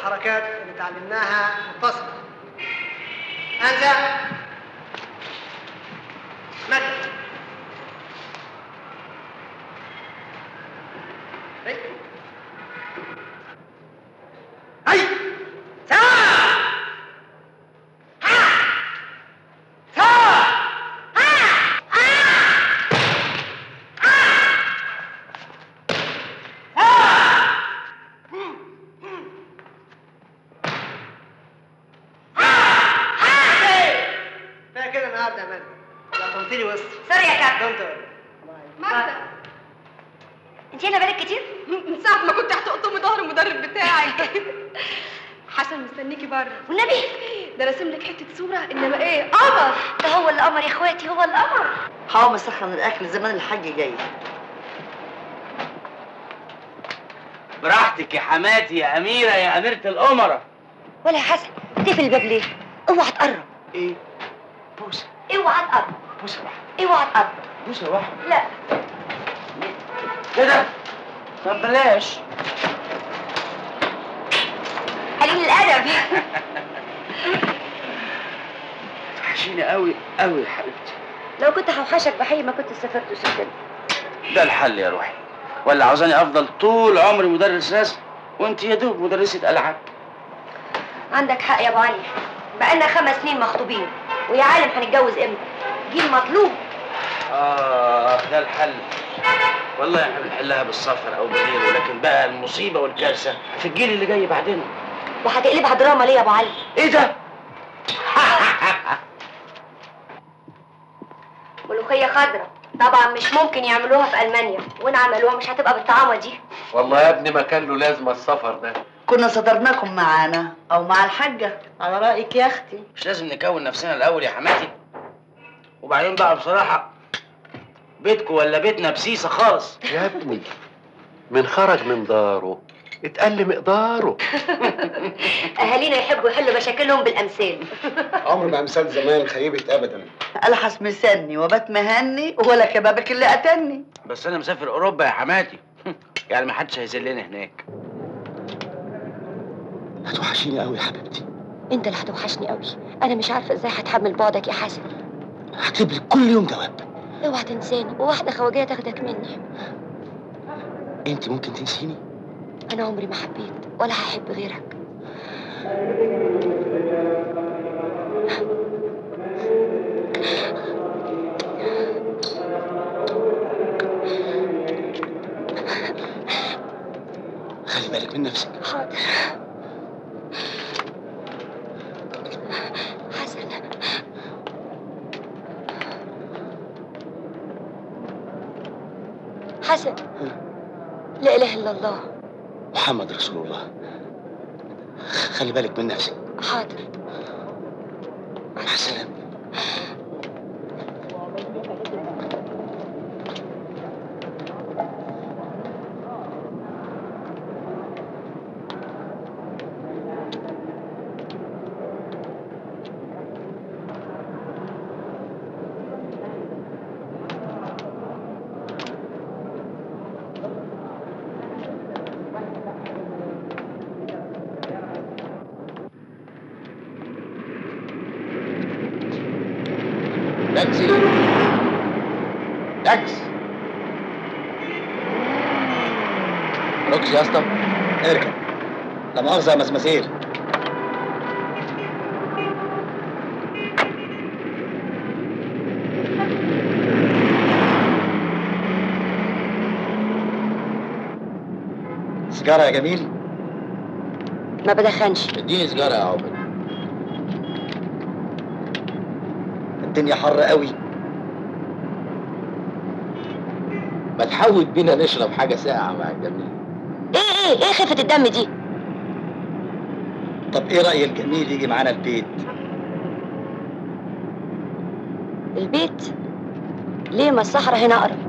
الحركات اللي اتعلمناها متصلة أنزع مد أي أي سا ها سا كفايه كده النهارده يا مجد لا تنطيني وسط سوري يا كابتن دكتور ماجدة انت هنا بقالك كتير؟ من ساعة ما كنت هتقطمي ظهر المدرب بتاعك حسن مستنيكي بره والنبي ده راسم لك حتة صورة انما ايه قمر ده هو اللي قمر يا اخواتي هو اللي قمر هقوم اسخن الاكل زمان الحاج جاي براحتك يا حماتي يا أميرة يا أميرة الأمراء ولا يا حسن تقفل الباب ليه؟ اوعى تقرب إيه؟ بوسة اوعى تقرب بوسة واحدة اوعى تقرب بوسة واحدة لا كده طب بلاش قليل الادب وحشيني قوي قوي يا حبيبتي لو كنت هوحشك بحي ما كنت سافرت وسافرت ده الحل يا روحي ولا عاوزاني أفضل طول عمري مدرس رسم وأنت يا دوب مدرسة ألعاب عندك حق يا ابو علي بقالنا خمس سنين مخطوبين ويا عالم هنتجوز امتى جيل مطلوب آه ده الحل والله احنا بنحلها بالسفر أو بغيره لكن بقى المصيبة والكارثة في الجيل اللي جاي بعدين وهتقلبها دراما ليه يا ابو علي إيه ده؟ ملوخيه خضراء طبعا مش ممكن يعملوها في المانيا وان عملوها مش هتبقى بالطعامه دي والله يا ابني ما كان له لازمه السفر ده كنا صدرناكم معانا او مع الحاجه على رايك يا اختي مش لازم نكون نفسنا الأول يا حماتي وبعدين بقى بصراحة بيتكم ولا بيتنا بسيسة خالص يا ابني من خرج من داره اتقل مقداره اهالينا يحبوا يحلوا مشاكلهم بالامثال عمر ما امثال زمان خيبت ابدا الحس مسني وبات مهني ولا كبابك اللي قتلني بس أنا مسافر أوروبا يا حماتي يعني ما حدش هيذلني هناك هتوحشيني قوي يا حبيبتي انت اللي هتوحشني قوي انا مش عارفه ازاي هتحمل بعدك يا حسن هكتب لك كل يوم جواب اوعى تنساني وواحده خواجيه تاخدك مني انت ممكن تنسيني انا عمري ما حبيت ولا هحب غيرك خلي بالك من نفسك حاضر حسن حسن لا اله الا الله محمد رسول الله خلي بالك من نفسك حاضر مع السلامه تاكسي تاكس روكس يا اسطى اركب لا مؤاخذه يا مزمزيل سيجاره يا جميل ما بدخنش اديني سيجاره يا عبد الدنيا حر قوي ما تحود بينا نشرب حاجه ساقعه مع الجميل ايه ايه ايه خفه الدم دي طب ايه راي الجميل يجي معانا البيت البيت ليه ما الصحراء هنا اقرب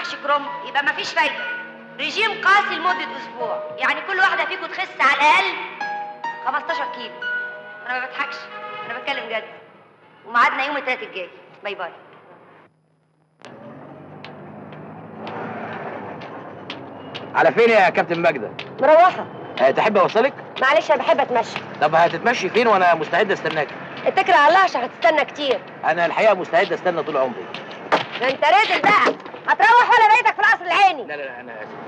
بتاكلش كروم يبقى مفيش فايده رجيم قاسي لمده اسبوع يعني كل واحده فيكم تخس على الاقل 15 كيلو انا ما بضحكش انا بتكلم جد وميعادنا يوم الثلاث الجاي باي باي على فين يا كابتن ماجدة؟ مروحه أه تحب اوصلك؟ معلش انا بحب اتمشى طب هتتمشي فين وانا مستعد استناك؟ اتكل على الله عشان هتستنى كتير انا الحقيقه مستعد استنى طول عمري ده انت رادل بقى هتروح ولا بيتك في القصر العيني لا لا لا انا اسف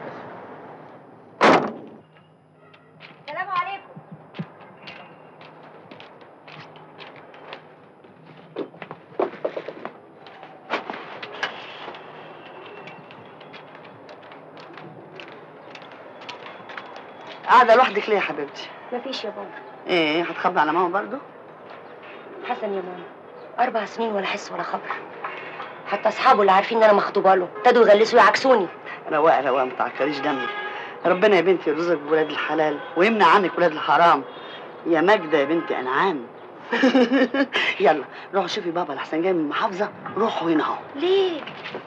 السلام عليكم قاعده لوحدك ليه يا حبيبتي مفيش يا بابا ايه هتخبي على ماما برضو حسن يا ماما أربع سنين ولا حس ولا خبر حتى أصحابه اللي عارفين إن أنا مخطوبة له ابتدوا يغلسوا يعكسوني رواق رواق ما تعكريش دمك ربنا يا بنتي يرزقك بولاد الحلال ويمنع عنك ولاد الحرام يا ماجدة يا بنتي انعام يلا روحوا شوفي بابا لحسن جاي من المحافظة روحوا هنا اهو ليه؟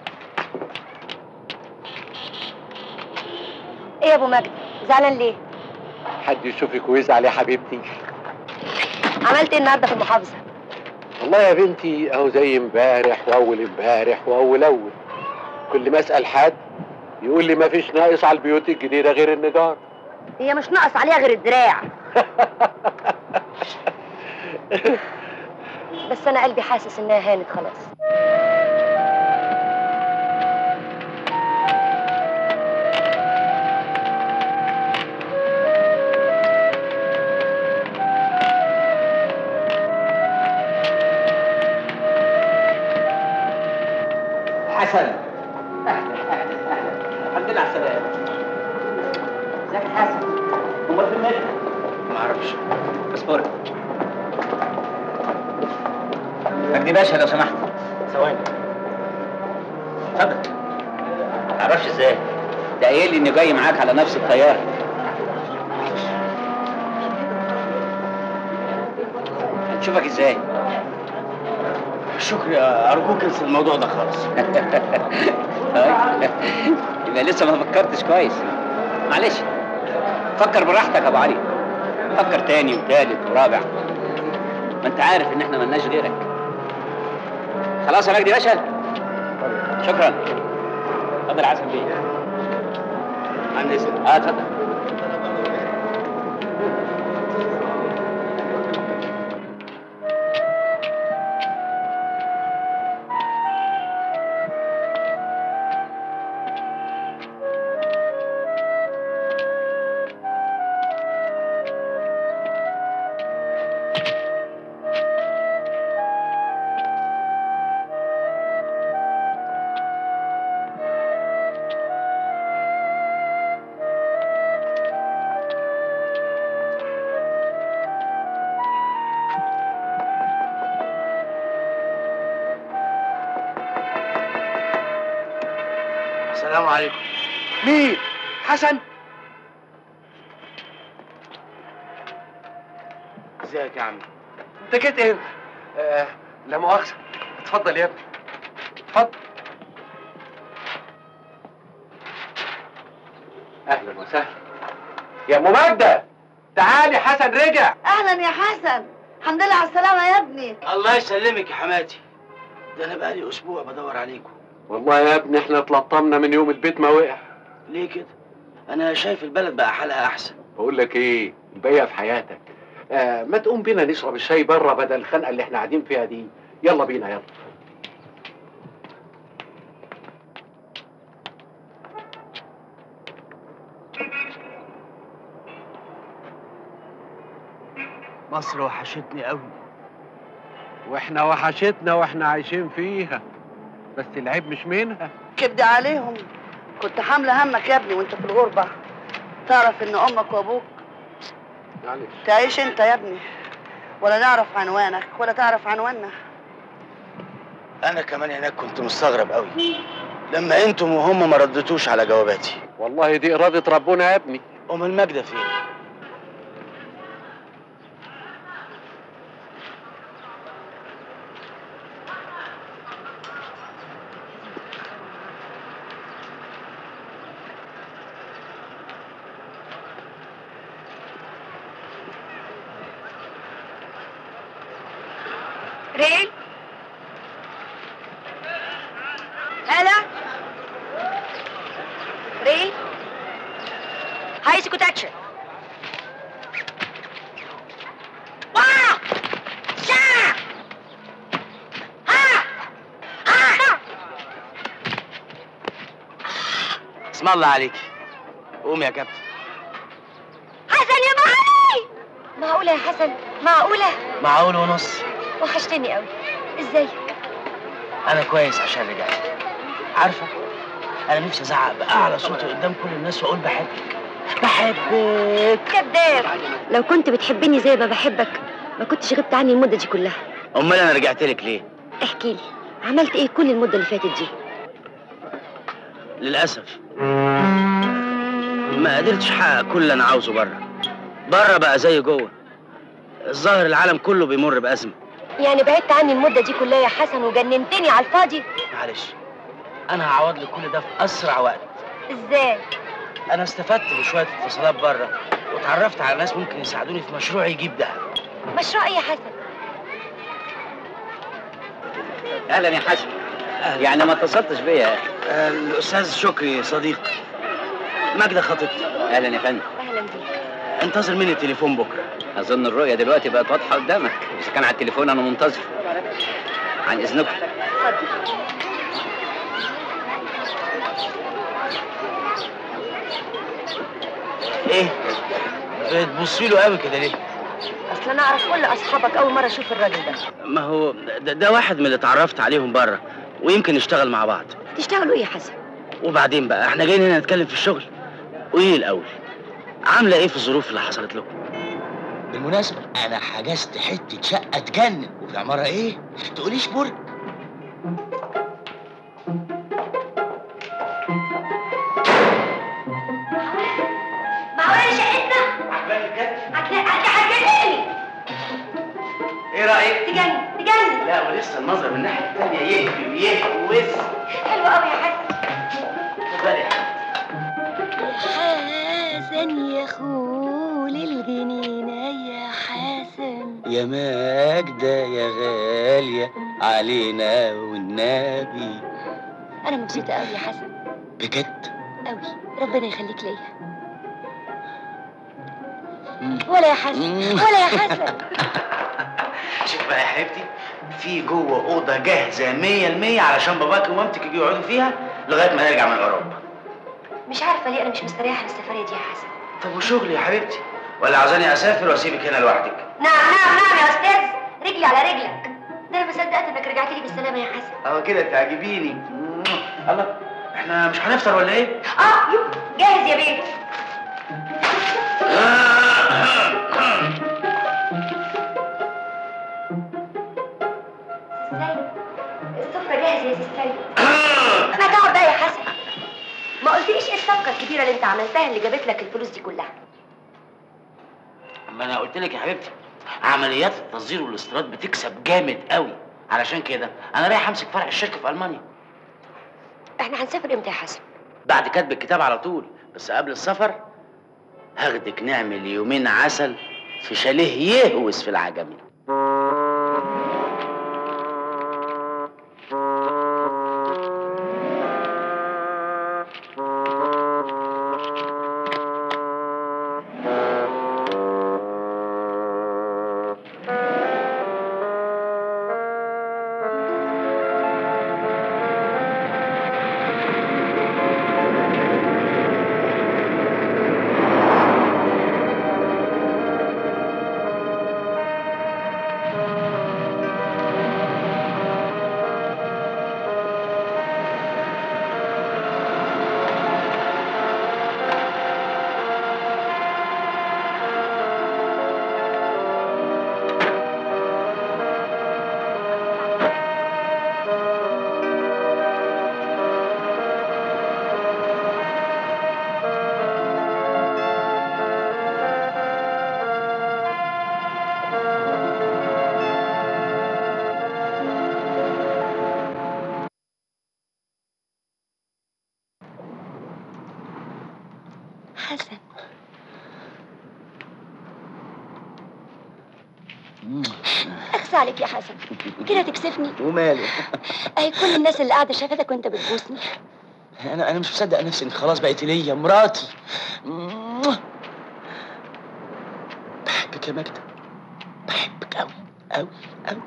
إيه يا أبو مجد؟ زعلان ليه؟ حد يشوفك ويزعل يا حبيبتي عملت إيه النهاردة في المحافظة؟ والله يا بنتي اهو زي امبارح واول امبارح واول اول كل ما اسال حد يقول لي ما فيش ناقص على البيوت الجديده غير النجار هي مش ناقص عليها غير الدراع بس أنا قلبي حاسس إنها هانت خلاص حسن اهلا اهلا اهلا الحمد لله على السلامه ازيك يا حسن امال فين ماجد؟ ما اعرفش باسبورك مجدي باشا لو سمحت ثواني اتفضل ما اعرفش ازاي ده قايل لي انه جاي معاك على نفس الطياره هنشوفك ازاي شكري ارجوك انسى الموضوع ده خالص يبقى لسه ما فكرتش كويس معلش فكر براحتك يا ابو علي فكر تاني وتالت ورابع ما انت عارف ان احنا ملناش غيرك خلاص يا مجدي باشا شكرا اتفضل يا عسل بيه عندي اه اتفضل السلام عليكم مين حسن ازيك يا عم انت جيت امتى آه لا مؤاخذه اتفضل يا ابني اتفضل اهلا وسهلا يا ام ماجده تعالي حسن رجع اهلا يا حسن الحمد لله على السلامة يا ابني الله يسلمك يا حماتي ده انا بقالي اسبوع بدور عليكم والله يا ابني احنا اتلطمنا من يوم البيت ما وقع ليه كده انا شايف البلد بقى حالها احسن بقول لك ايه الباقيه في حياتك آه ما تقوم بينا نشرب الشاي بره بدل الخنقه اللي احنا قاعدين فيها دي يلا بينا يلا مصر وحشتني قوي واحنا وحشتنا واحنا عايشين فيها بس العيب مش منها كبدي عليهم كنت حاملة همك يا ابني وانت في الغربة تعرف ان امك وابوك معلش تعيش انت يا ابني ولا نعرف عنوانك ولا تعرف عنواننا انا كمان هناك كنت مستغرب قوي لما انتم وهم ما ردتوش على جواباتي والله دي اراده ربنا يا ابني ام المجده فين ريل هلا ريل هاي سكوت اكشن واو شا ها ها اسم الله عليك قوم يا كابتن حسن يا معالي معقولة يا حسن معقولة معقول ونص وحشتني قوي ازيك انا كويس عشان رجعت عارفه انا نفسي ازعق باعلى صوتي قدام كل الناس واقول بحبك بحبك كذاب لو كنت بتحبني زي ما بحبك ما كنتش غبت عني المدة دي كلها امال انا رجعت لك ليه احكي لي عملت ايه كل المدة اللي فاتت دي للاسف ما قدرتش احقق كل اللي انا عاوزه بره بره بقى زي جوه الظاهر العالم كله بيمر بازمه يعني بعدت عني المدة دي كلها يا حسن وجننتني على الفاضي معلش انا هعوض لك كل ده في اسرع وقت ازاي انا استفدت بشويه اتصالات بره واتعرفت على ناس ممكن يساعدوني في مشروع يجيب دهب مشروع ايه يا حسن اهلا يا حسن يعني ما اتصلتش بيا يا اخي آه، الاستاذ شكري صديق ماجده خطيبتي اهلا يا فندم اهلا بيك انتظر مني التليفون بكره اظن الرؤيه دلوقتي بقت واضحه قدامك اذا كان على التليفون انا منتظر عن اذنكم ايه بتبصي له قوي كده ليه اصل انا اعرف كل اصحابك اول مرة اشوف الراجل ده ما هو ده, ده واحد من اللي اتعرفت عليهم بره ويمكن نشتغل مع بعض تشتغلوا ايه يا حسن وبعدين بقى احنا جايين هنا نتكلم في الشغل قولي لي الاول عامله ايه في الظروف اللي حصلت لكم بالمناسبة أنا حجزت حتة شقة تجنن وفي عمارة إيه؟ تقوليش برج معقولة شقتنا هتجنني ايه رايك تجنن تجنن لا ولسه النظر من الناحيه الثانيه يهبل يهوس حلو قوي يا حسن اتفضلي يا حسن يا خول الجنينة يا حسن يا ماجدة يا غالية علينا والنبي أنا مبسوطة قوي يا حسن بجد قوي ربنا يخليك ليا ولا يا حسن ولا يا حسن شوف بقى يا حبيبتي في جوه اوضه جاهزه 100% علشان باباك ومامتك يجوا يقعدوا فيها لغايه ما نرجع من اوروبا مش عارفة ليه أنا مش مستريحة للسفرية دي يا حسن طب وشغلي يا حبيبتي ولا عاوزاني اسافر واسيبك هنا لوحدك نعم نعم نعم يا أستاذ رجلي على رجلك ده أنا ما صدقت إنك رجعت لي بالسلامة يا حسن اهو كده تعجبيني الله احنا مش هنفطر ولا ايه آه يو جاهز يا بيه السيد السفرة جاهزة يا سي السيد ما تقعد بقى يا حسن ما قلتليش ايه الصفقة الكبيرة اللي انت عملتها اللي جابت لك الفلوس دي كلها ما انا قلت لك يا حبيبتي عمليات التصدير والاستيراد بتكسب جامد قوي علشان كده انا رايح امسك فرع الشركه في المانيا احنا هنسافر امتى يا حسن بعد كتب الكتاب على طول بس قبل السفر هاخدك نعمل يومين عسل في شاليه يهوس في العجمي اخس عليك يا حسن كده تكسفني وماله اهي كل الناس اللي قاعده شافتك وانت بتبوسني انا انا مش مصدق نفسي انت خلاص بقيت ليا مراتي بحبك يا ماجدة بحبك قوي قوي قوي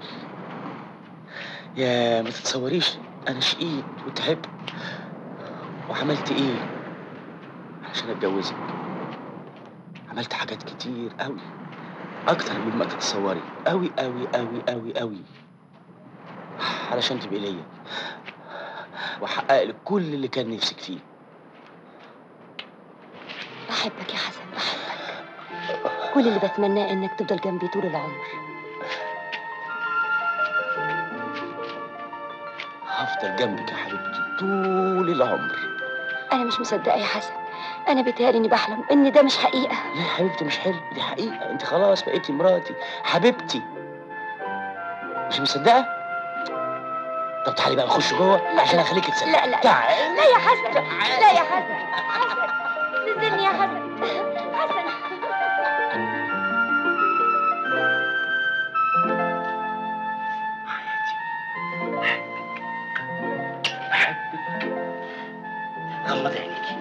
يا ما تتصوريش انا شقيت وتعبت وعملت ايه عشان اتجوزك عملت حاجات كتير قوي اكتر مما تتصوري قوي قوي قوي قوي قوي علشان تبقي ليا واحقق لك كل اللي كان نفسك فيه بحبك يا حسن بحبك كل اللي بتمناه انك تفضل جنبي طول العمر هفضل جنبك يا حبيبتي طول العمر انا مش مصدقه يا حسن انا بيتهيألي اني بحلم ان ده مش حقيقه لا يا حبيبتي مش حلم دي حقيقة انت خلاص بقيتي مراتي حبيبتي مش مصدقة؟ طب تعالي بقى نخش جوه عشان اخليكي تصدقي لا لا تعالي لا يا حسن لا يا حسن حسن نزلني يا حسن حسن بحبك غمضي عينيكي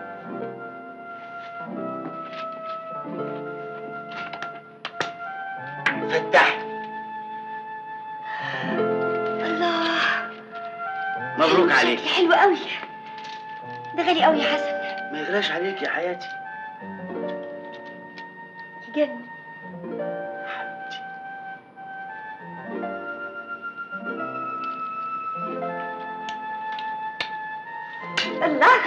فتحي الله مبروك عليك حلو قوي ده غالي قوي يا حسن ما يغلاش عليك يا حياتي يجنن حبيبتي الله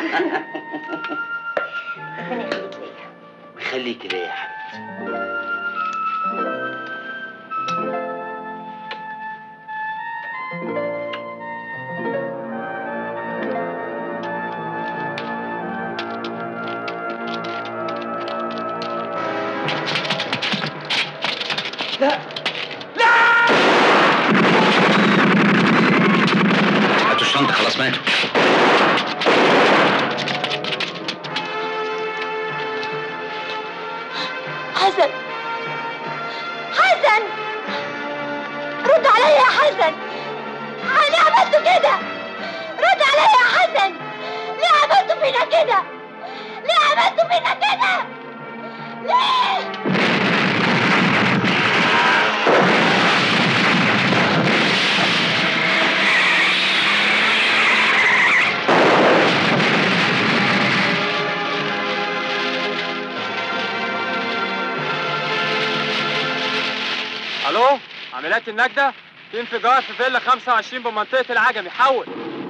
ربنا يخليك ليا خليكي ليا يا حبيبتي هاتوا الشنطة خلاص ماتوا حسن حسن رد عليا يا حسن ليه عملتوا كده رد عليا يا حسن ليه عملتوا فينا كده ليه عملتوا فينا كده ليه الو عمليات النجدة في انفجار في فيلا 25 بمنطقة العجمي حول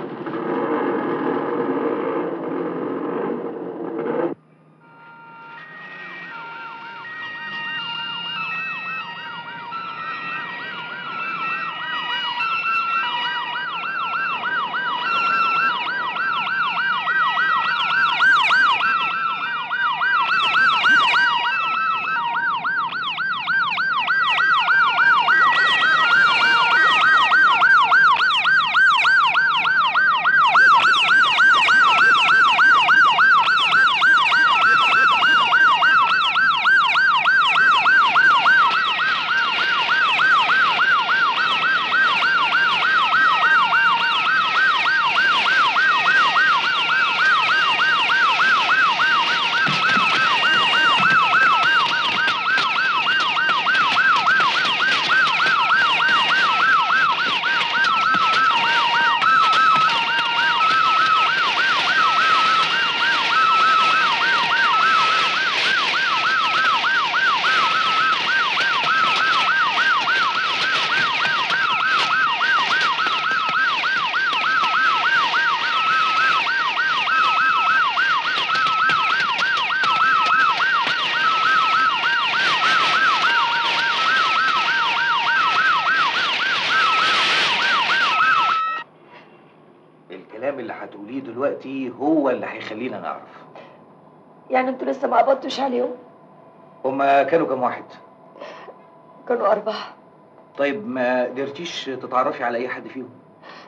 الكلام اللي هتقوليه دلوقتي هو اللي هيخلينا نعرف يعني انتوا لسه ما قبضتوش عليهم هما كانوا كام واحد كانوا أربعة طيب ما قدرتيش تتعرفي على اي حد فيهم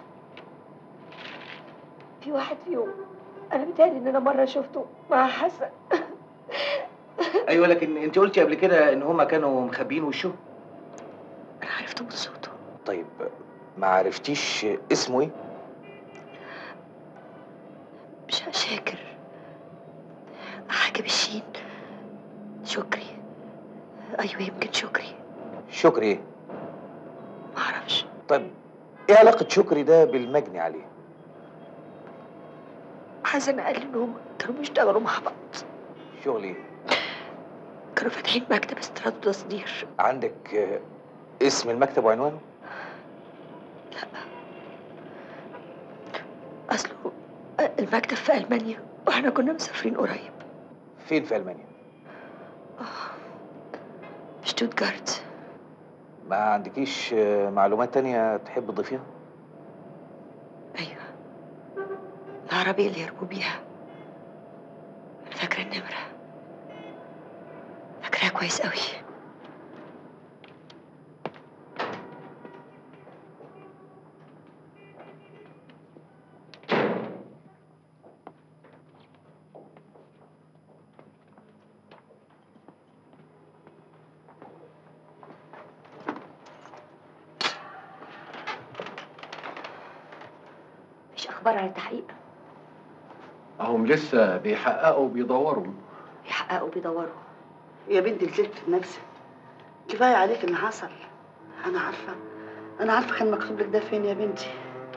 في واحد فيهم أنا بتهيألي إن أنا مرة شفته مع حسن ايوه لكن انت قلتي قبل كده ان هما كانوا مخبيين وشهم عرفت من صوته طيب ما عرفتيش اسمه ايه مش شاكر حاجة بالشين شكري أيوة يمكن شكري شكري ايه معرفش طيب ايه علاقة شكري ده بالمجني عليه حسن قال لي إنهم كانوا بيشتغلوا مع بعض شغل ايه كانوا فاتحين مكتب استيراد وتصدير عندك آه، اسم المكتب وعنوانه أصله المكتب في ألمانيا وإحنا كنا مسافرين قريب فين في المانيا شتوتجارت ما عندكيش آه، معلومات تانية تحب تضيفيها أيوة العربية اللي يركبوا بيها أنا فاكرة النمرة فاكراها كويس قوي مفيش أخبار عن التحقيق هم لسه بيحققوا وبيدوروا بيحققوا بيدوروا يا بنتي لزقت في نفسك كفايه عليك اللي حصل انا عارفه انا عارفه كان مكتوب لك ده فين يا بنتي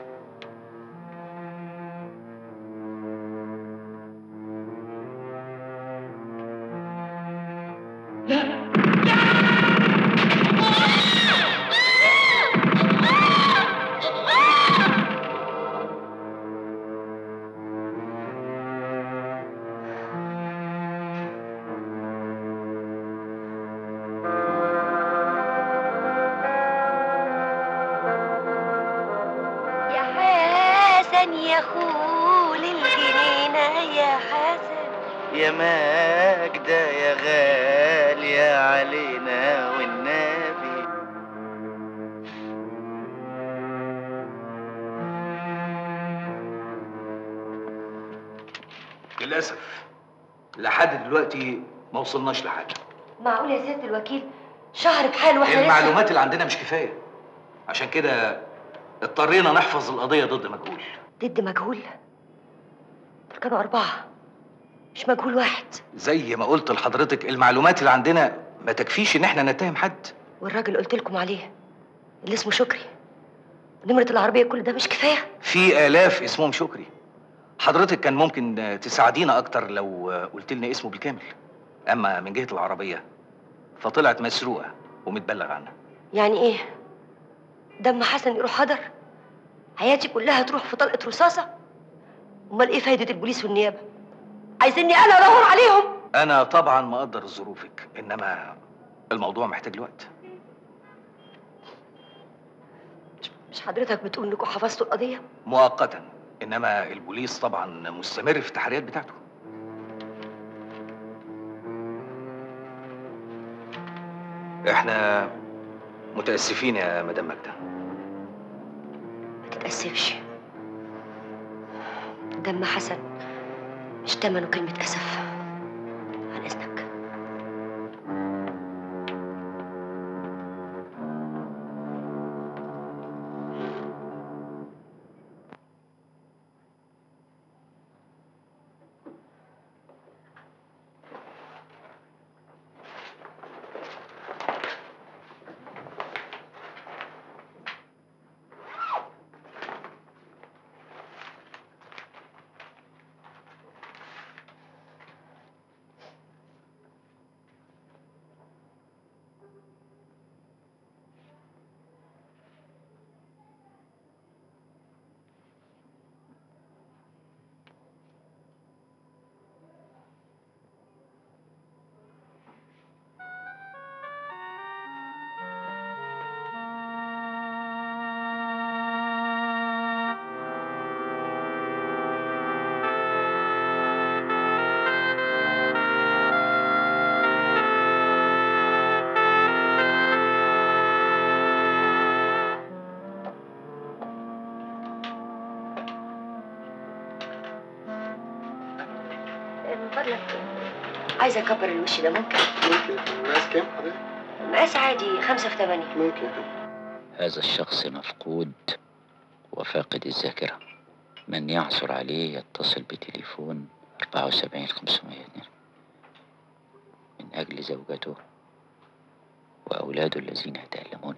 يا حسن يا خول الجنينة يا حسن يا ماجدة يا غالية علينا والنبي للأسف لحد دلوقتي ما وصلناش لحاجة معقول يا سيادة الوكيل شهر بحال واحنا لسه- المعلومات اللي عندنا مش كفاية عشان كده اضطرينا نحفظ القضية ضد مجهول ضد مجهول دول كانوا أربعة مش مجهول واحد زي ما قلت لحضرتك المعلومات اللي عندنا ما تكفيش ان احنا نتهم حد والراجل قلت لكم عليه اللي اسمه شكري نمرة العربية كل ده مش كفاية في آلاف اسمهم شكري حضرتك كان ممكن تساعدينا أكتر لو قلت لنا اسمه بالكامل أما من جهة العربية فطلعت مسروقة ومتبلغ عنها يعني ايه دم حسن يروح هدر حياتي كلها تروح في طلقة رصاصة امال ايه فايدة البوليس والنيابة عايزيني انا ادور عليهم أنا طبعا مقدر ظروفك إنما الموضوع محتاج الوقت مش حضرتك بتقول انكم حفظتوا القضية مؤقتا إنما البوليس طبعا مستمر في التحريات بتاعته احنا متأسفين يا مدام ماجدة ما تتأسفش دم حسن مش تمنه كلمة أسف عن إذنك من فضلك عايزة أكبر الوش ده ممكن ممكن مقاس كام حضرتك؟ مقاس عادي خمسة في تمانية ممكن هذا الشخص مفقود وفاقد الذاكرة من يعثر عليه يتصل بتليفون 74 502 من أجل زوجته وأولاده الذين يتألمون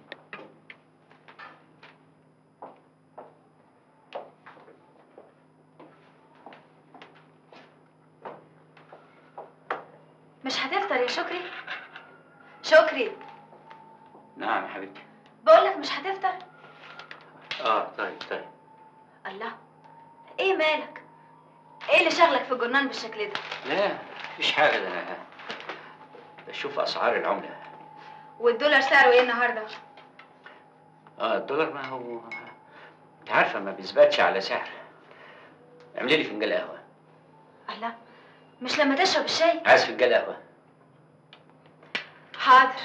مش هتفطر يا شكري شكري نعم يا حبيبتي بقول لك مش هتفطر اه طيب طيب الله ايه مالك ايه اللي شغلك في الجرنان بالشكل ده لا مفيش حاجة ده أنا بشوف أسعار العملة والدولار سعره ايه النهارده اه الدولار ما هو انت عارفة ما بيثبتش على سعر اعملي لي فنجان قهوة الله مش لما تشرب الشاي عايز فنجان قهوة حاضر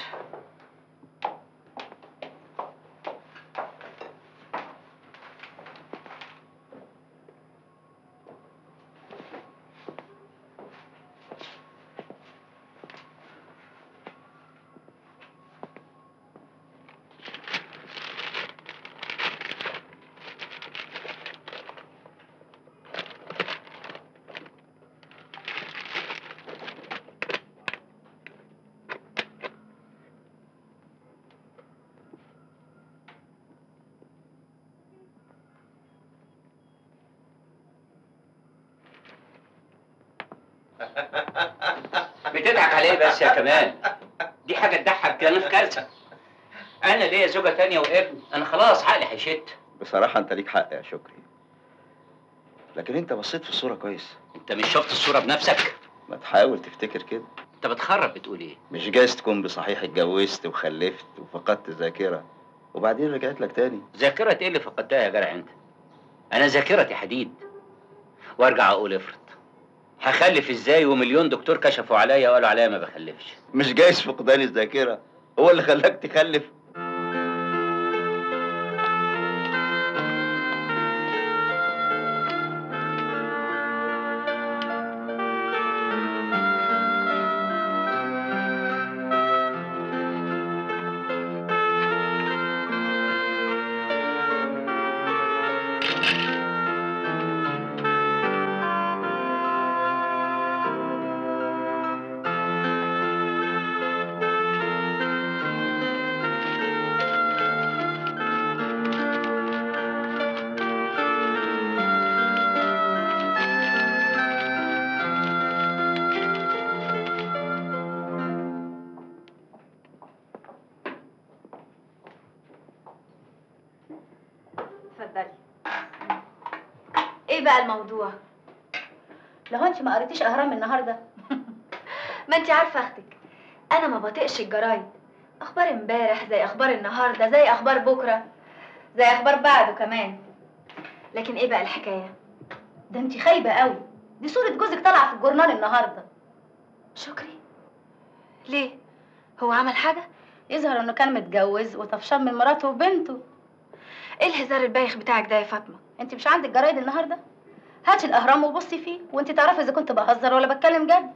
بتضحك عليه بس يا كمان دي حاجة تضحك انا في كارثة انا ليا زوجة تانية وابن انا خلاص عقلي هيشت بصراحة أنت ليك حق يا شكري لكن أنت بصيت في الصورة كويس انت مش شفت الصورة بنفسك ما تحاول تفتكر كده انت بتخرب بتقول ايه مش جايز تكون بصحيح اتجوزت وخلفت وفقدت الذاكرة وبعدين رجعت لك تاني ذاكرة ايه اللي فقدتها يا جدع انت انا ذاكرتي حديد وارجع اقول افرض هخلف ازاي ومليون دكتور كشفوا عليا وقالوا عليا ما بخلفش مش جايز فقدان الذاكرة هو اللي خلاك تخلف اتفضلي ايه بقى الموضوع لو انت ما قريتيش اهرام النهارده ما انت عارفه اختك انا ما بطيقش الجرايد اخبار امبارح زي اخبار النهارده زي اخبار بكره زي اخبار بعده كمان لكن ايه بقى الحكايه ده انت خايبه قوي دي صوره جوزك طالعه في الجورنال النهارده شكري ليه هو عمل حاجه يظهر انه كان متجوز وطفشان من مراته وبنته ايه الهزار البايخ بتاعك ده يا فاطمه انت مش عندك جرايد النهارده هاتي الاهرام وبصي فيه وانت تعرفي اذا كنت بهزر ولا بتكلم جد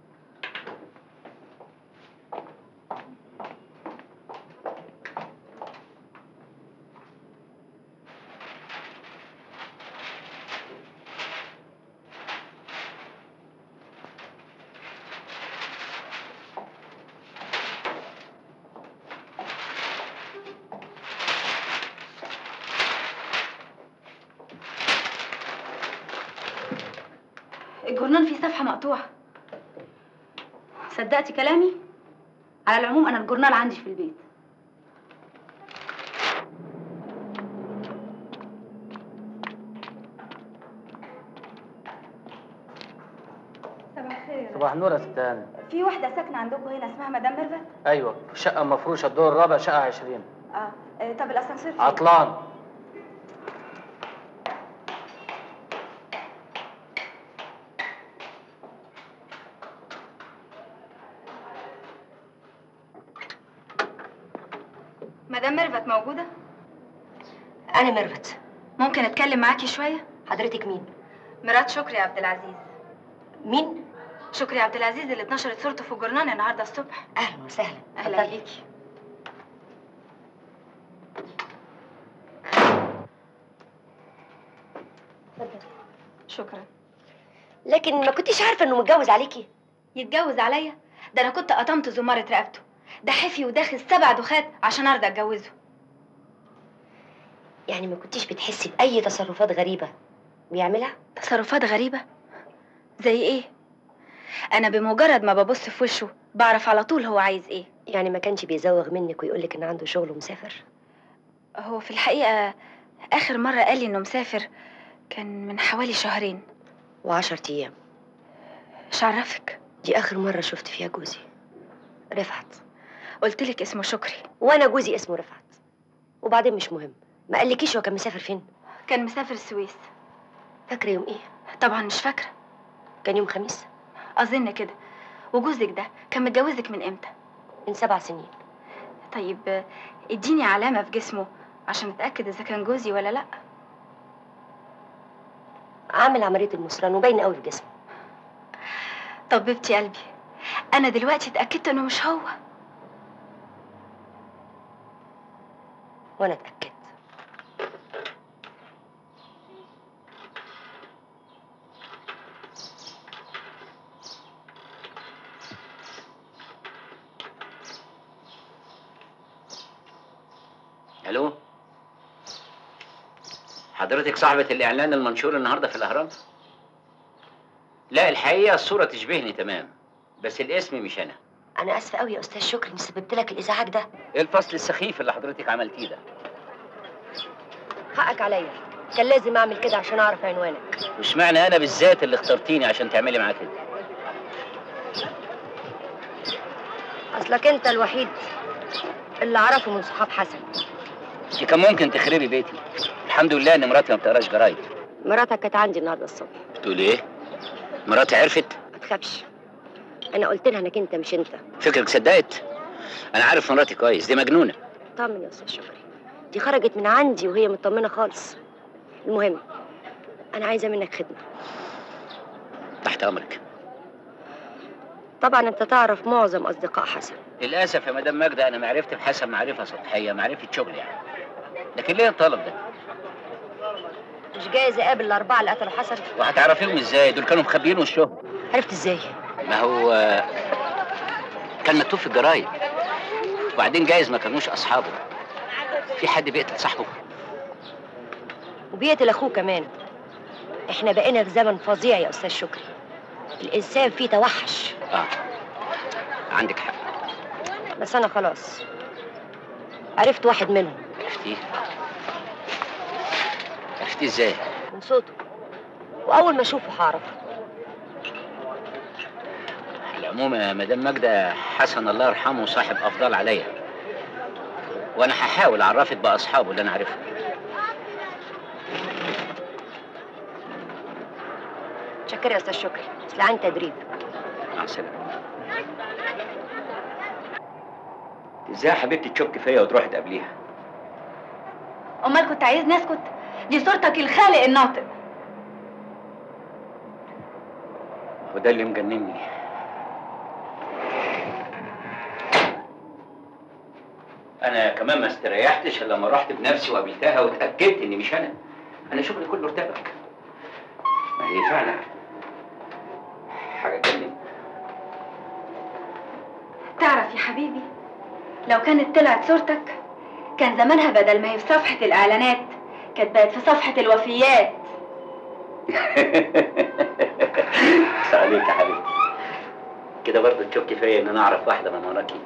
الجورنال فيه صفحه مقطوعه صدقتي كلامي على العموم انا الجورنال عندي في البيت صباح الخير صباح النور يا ست هانم في واحده ساكنه عندكم هنا اسمها مدام ميرفت ايوه شقه مفروشه الدور الرابع شقه 20 اه آه، طب الاسانسير فين؟ عطلان مدام ميرفت موجوده انا ميرفت ممكن اتكلم معاكي شويه حضرتك مين مرات شكري عبد العزيز مين شكري عبد العزيز اللي اتنشرت صورته في الجورنال النهارده الصبح اهلا وسهلا اهلا بيكي شكرا لكن ما كنتيش عارفه انه متجوز عليكي يتجوز عليا ده انا كنت قطمت زمارة رقبته ده حفي وداخل سبع دخات عشان ارضى اتجوزه يعني ما كنتيش بتحسي باي تصرفات غريبه بيعملها تصرفات غريبة زي ايه انا بمجرد ما ببص في وشه بعرف على طول هو عايز ايه يعني ما كانش بيزوغ منك ويقولك ان عنده شغل ومسافر هو في الحقيقة اخر مرة قال لي انه مسافر كان من حوالي شهرين وعشرة ايام مش عرفك دي اخر مره شفت فيها جوزي رفعت قلت لك اسمه شكري وانا جوزي اسمه رفعت وبعدين مش مهم ما قالكيش هو كان مسافر فين كان مسافر السويس فاكره يوم ايه طبعا مش فاكرة كان يوم خميس اظن كده وجوزك ده كان متجوزك من امتى من سبع سنين طيب آه، اديني علامة في جسمه عشان اتاكد اذا كان جوزي ولا لا عامل عمليه المصران وباين قوي في جسمه طببتي قلبي انا دلوقتي اتاكدت انه مش هو وانا اتاكدت الو حضرتك صاحبة الإعلان المنشور النهاردة في الأهرام؟ لا الحقيقة الصورة تشبهني تمام بس الاسم مش أنا انا اسفه قوي يا استاذ شكري اني سببت لك الازعاج ده إيه الفصل السخيف اللي حضرتك عملتيه ده؟ حقك عليا كان لازم اعمل كده عشان اعرف عنوانك مش معنى أنا بالذات اللي اخترتيني عشان تعملي معاه كده اصلك انت الوحيد اللي اعرفه من صحاب حسن دي كان ممكن تخربي بيتي الحمد لله إن مراتي ما بتقراش جرايد مراتك كانت عندي النهارده الصبح تقول إيه؟ مراتي عرفت؟ ما تخافش انا قلت لها انك انت مش انت فكرك صدقت؟ أنا عارف مراتي كويس دي مجنونة طمن يا استاذ شكري دي خرجت من عندي وهي مطمنه خالص المهم انا عايزه منك خدمه تحت أمرك طبعا انت تعرف معظم اصدقاء حسن للأسف يا مدام ماجدة أنا معرفت بحسب معرفة سطحية معرفة شغل يعني لكن ليه الطلب ده؟ مش جايز اقابل الاربعه اللي قتلوا حسن وهتعرفيهم ازاي؟ دول كانوا مخبيين وشهم عرفت ازاي ما هو آه، كان مكتوب في الجرايد وبعدين جايز ما كانوش أصحابه في حد بيقتل صاحبه وبيقتل اخوه كمان احنا بقينا في زمن فظيع يا استاذ شكري الانسان فيه توحش اه عندك حق بس انا خلاص عرفت واحد منهم عرفتيه عرفتيه ازاي؟ من صوته واول ما اشوفه هعرفه على العموم يا مدام ماجدة حسن الله يرحمه صاحب أفضل عليا وأنا هحاول أعرفك بأصحابه اللي أنا عارفهم شكرا يا استاذ شكري اصل عندي تدريب مع السلامة ازاي يا حبيبتي تشك فيا وتروحي تقابليها؟ امال كنت عايز نسكت دي صورتك الخالق الناطق وده اللي مجنني انا كمان ما استريحتش الا لما رحت بنفسي وقابلتها واتاكدت اني مش انا انا شغلي كله ارتبك ما هي فعلا حاجه تجنن تعرف يا حبيبي لو كانت طلعت صورتك كان زمانها بدل ما هي في صفحة الإعلانات كانت بقت في صفحة الوفيات بس عليك يا حبيبتي كده برضه تشكي فيا ان انا اعرف واحده من وراكي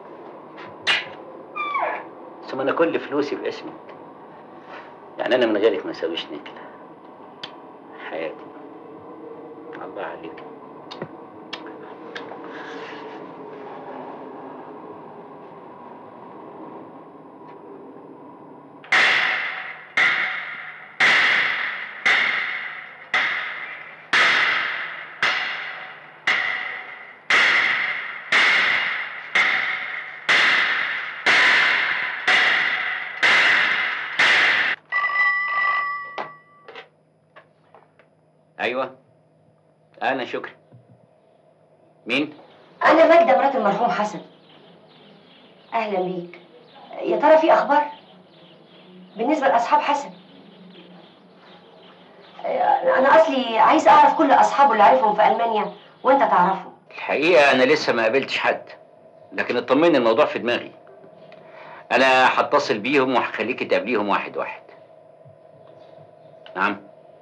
ثم انا كل فلوسي باسمك يعني انا من غيرك ما اسويش نكله حياتي الله عليك ايوه انا شكري مين انا ماجده مرات المرحوم حسن اهلا بيك يا ترى في اخبار بالنسبه لاصحاب حسن انا اصلي عايز اعرف كل اصحابه اللي عارفهم في المانيا وانت تعرفهم الحقيقة أنا لسه ما قابلتش حد لكن اطمني الموضوع في دماغي أنا هتصل بيهم وهخليكي تقابليهم واحد واحد نعم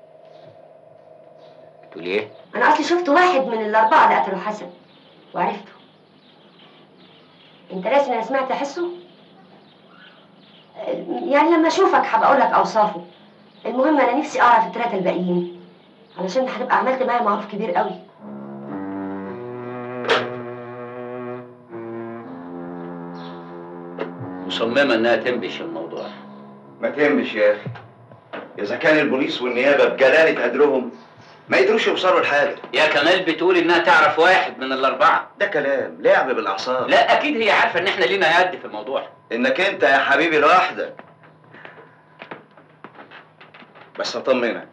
بتقولي إيه؟ انا اصلي شفت واحد من الاربعه اللي قتلوا حسن وعرفته انت راسم انا سمعت احسه يعني لما اشوفك هبقى اقول لك اوصافه المهم انا نفسي اعرف الثلاثه الباقيين علشان هتبقى عملت معايا معروف كبير قوي مصممة إنها تنبش الموضوع ما تهمش يا اخي اذا كان البوليس والنيابه بجلاله قدرهم ما يقدروش يوصلوا لحاجه يا كمال بتقول إنها تعرف واحد من الأربعة ده كلام لعب بالاعصاب لا أكيد هي عارفة إن إحنا لينا يد في الموضوع انك انت يا حبيبي لوحدك بس اطمنك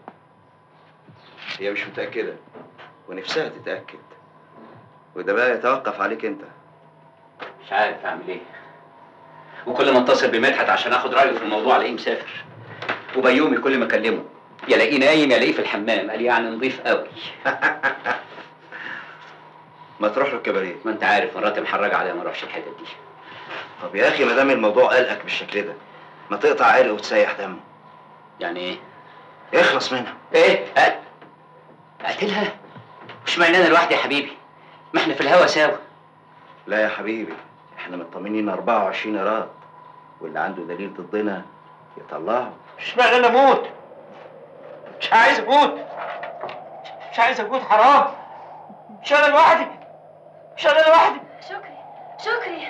هي مش متاكده ونفسها تتاكد وده بقى يتوقف عليك انت مش عارف أعمل إيه وكل ما اتصل بمدحت عشان آخد رأيه في الموضوع ألاقيه مسافر وبيومي كل ما أكلمه يا الاقيه نايم يا الاقيه في الحمام قال يعني نضيف قوي ما تروح له الكباريه ما انت عارف مراتي محرجه عليا ما اروحش الحتت دي طب يا اخي ما دام الموضوع قلقك بالشكل ده ما تقطع عرق وتسيح دم يعني ايه اخلص منها ايه أ- اقتلها مش معنى انا لوحدي يا حبيبي ما احنا في الهوا سوا لا يا حبيبي احنا مطمنين 24 ايراد واللي عنده دليل ضدنا يطلعه مش معنى انا اموت مش عايز اموت مش عايز اموت حرام مش انا لوحدي مش انا لوحدي شكري شكري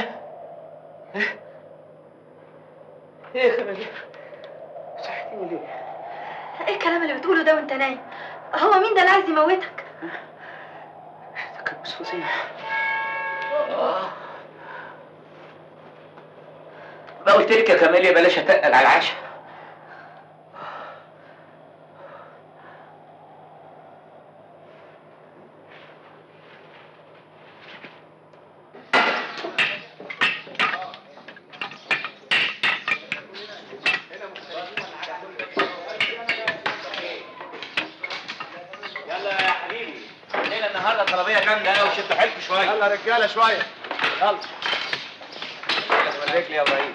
ايه يا خالد صحتيني ليه ايه الكلام اللي بتقوله ده وانت نايم هو مين ده اللي عايز يموتك ده كان وسوسين ما قلت لك يا كمال بلاش اتقل على العشاء يلا يا حبيبي الليله النهارده طلبيه جامده قوي شدوا حيلكم شويه يلا يا رجاله شويه يلا وريك لي يا ابراهيم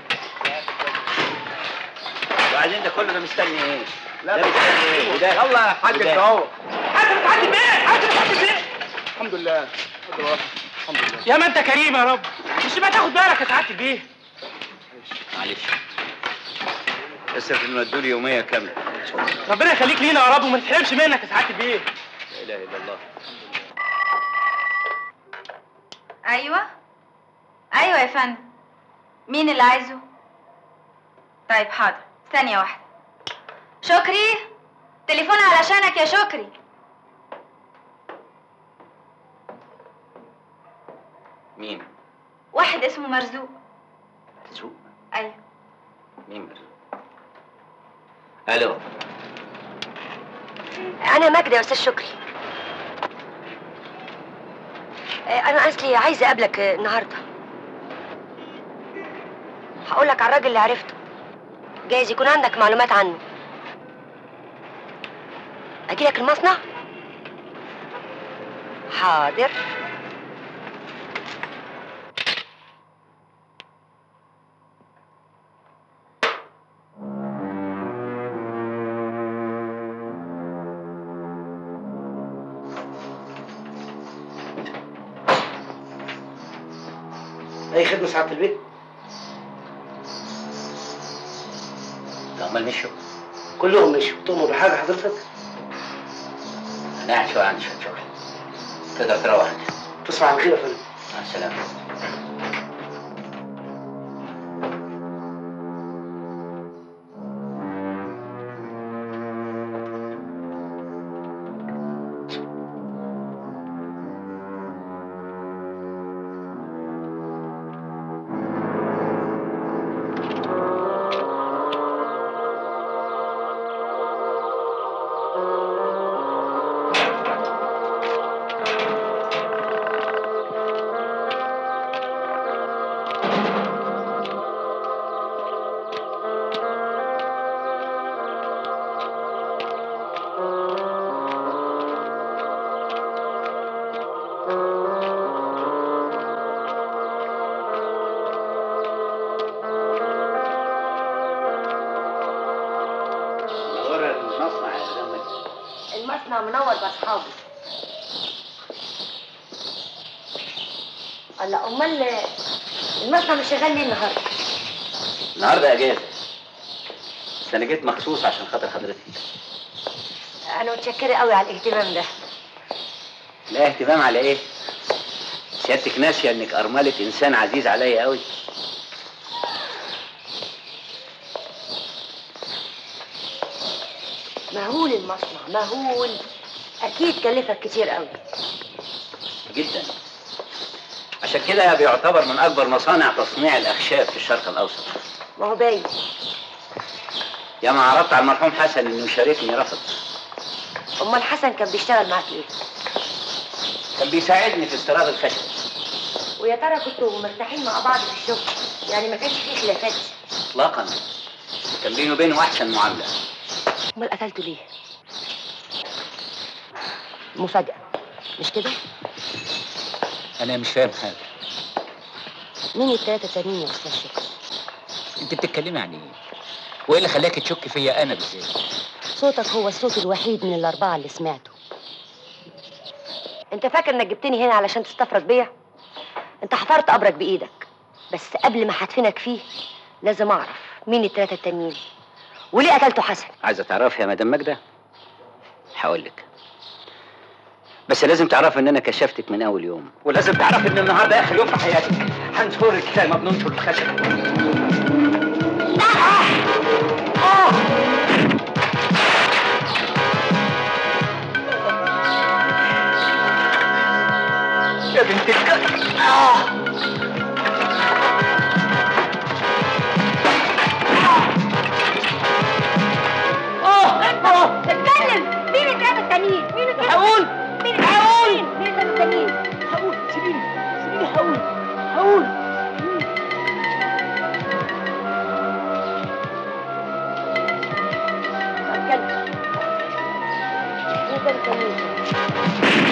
وبعدين ده كله ده مستني ايه؟ لا ده مستني ايه؟ وده يلا يا حاج وده. انت اهو حاجه بتعدي فين حاجه بتعدي فين الحمد لله الحمد لله الحمد لله يا ما انت كريم يا رب مش ما تاخد بالك يا سعاده البيه معلش اصرف المدول يوميه كامله ربنا يخليك لينا يا رب وما نتحرمش منك يا سعاده البيه لا اله الا الله ايوه ايوه يا فندم مين اللي عايزه طيب حاضر ثانيه واحده شكري تليفون علشانك يا شكري مين؟ واحد اسمه مرزوق مرزوق ايوه مين مرزوق؟ الو انا ماجده يا استاذ شكري آه، انا اصلي عايزه اقابلك آه، النهارده هقول لك على الراجل اللي عرفته جايز يكون عندك معلومات عنه اجي لك المصنع حاضر اي خدمه سعاده البيه العمال مشوا كلهم مشوا تؤمر بحاجه حضرتك انا قاعد شويه عندي شويه شغل تقدر تروح انت تصبح على خير يا فندم مع السلامه منور باصحابه الله امال المصنع مش شغال ليه النهارده النهارده اجازه بس انا جيت مخصوص عشان خاطر حضرتك انا متشكره قوي على الاهتمام ده لا اهتمام على ايه سيادتك ناسيه انك ارمله انسان عزيز عليا قوي مهول المصنع مهول اكيد كلفك كتير قوي جدا عشان كده بيعتبر من اكبر مصانع تصنيع الاخشاب في الشرق الاوسط ما هو باين يا ما عرضت على المرحوم حسن انه يشاركني رفض امال حسن كان بيشتغل معاك ايه كان بيساعدني في استيراد الخشب ويا ترى كنتوا مرتاحين مع بعض في الشغل يعني ما كانش فيه خلافات اطلاقا كان بيني وبينه احسن معامله امال قتلته ليه مفاجأة مش كده؟ انا مش فاهم حاجه مين التلاتة التانيين يا أستاذ شكري؟ انت بتتكلمي عن ايه وايه اللي خلاك تشك فيا انا بالذات صوتك هو الصوت الوحيد من الأربعة اللي سمعته أنت فاكر إنك جبتني هنا علشان تستفرد بيا؟ أنت حفرت قبرك بإيدك بس قبل ما هدفنك فيه لازم أعرف مين التلاتة التانيين وليه قتلته حسن؟ عايزه تعرفي يا مدام ماجده هقول لك بس لازم تعرفي ان انا كشفتك من اول يوم ولازم تعرفي ان النهارده اخر يوم في حياتك هنشرك زي ما بننشر الخشب يا بنت الكلب آه. اتكلم مين التلاتة التانيين؟ مين التلاتة هقول مين هقول مين التلاتة التانيين؟ هقول سيبيني سيبيني هقول هقول اتكلم مين التلاتة التانيين؟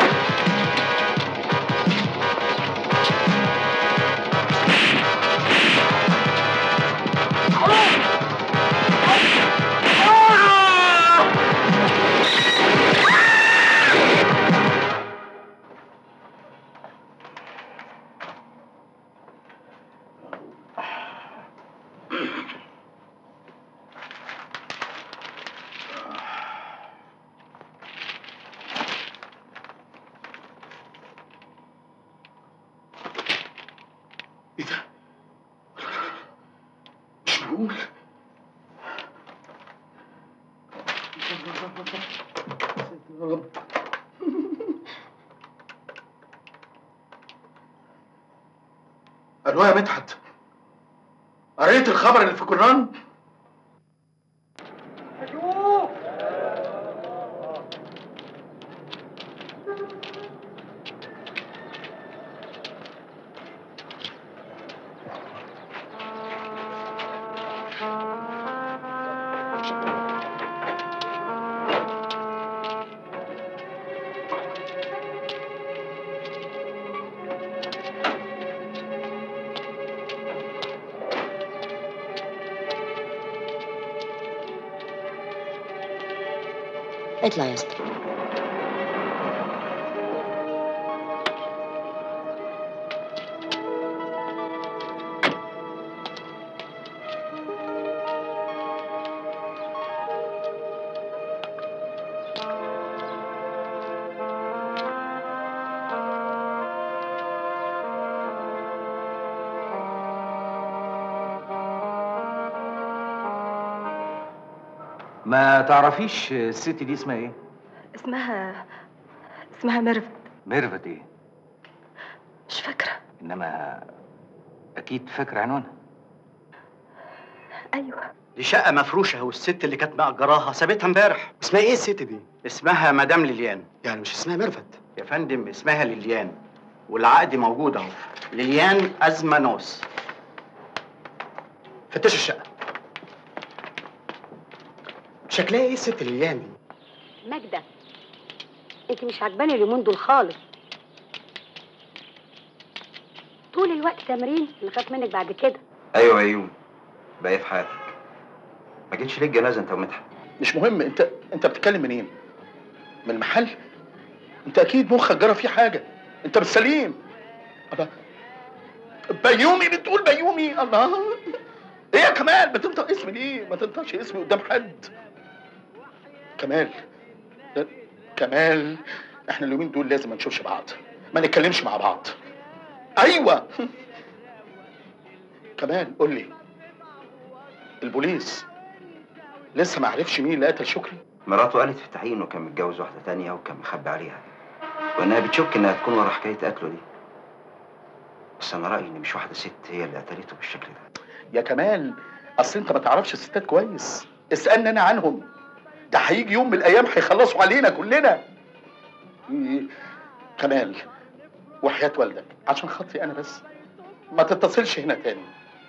مش معقول الو يا مدحت قريت الخبر اللي في الجرنان اطلع يا اسطى ما تعرفيش الست دي اسمها ايه؟ اسمها اسمها ميرفت ميرفت ايه؟ مش فاكرة انما اكيد فاكر عنوانها أيوة دي شقة مفروشة والست اللي كانت مأجراها سابتها امبارح اسمها ايه الست دي؟ اسمها مدام ليليان يعني مش اسمها ميرفت يا فندم اسمها ليليان والعقد موجود اهو ليليان أزمانوس فتشوا الشقة شكلها ايه الست ليليان دي؟ ماجدة انت مش عجباني اليومين دول خالص طول الوقت تمرين نخاف منك بعد كده ايوه يا يوم باقي في حياتك ما جيتش ليه الجنازه انت ومدحت مش مهم انت انت بتتكلم منين؟ من المحل انت اكيد مخك جرى فيه حاجه انت مش سليم الله بيومي بتقول بيومي الله ايه يا كمال بتنطق اسمي ليه ما تنطقش اسمي قدام حد كمال لا، كمال احنا اليومين دول لازم ما نشوفش بعض ما نتكلمش مع بعض ايوه كمال قول لي البوليس لسه ما عرفش مين اللي قتل شكري مراته قالت في التحقيق انه كان متجوز واحده تانية وكان مخبي عليها وانها بتشك انها تكون ورا حكايه قتله دي بس انا رايي ان مش واحده ست هي اللي قتلته بالشكل ده يا كمال اصل انت ما تعرفش الستات كويس اسالني انا عنهم ده هيجي يوم من الايام هيخلصوا علينا كلنا إيه، كمال وحياة والدك عشان خاطري انا بس ما تتصلش هنا تاني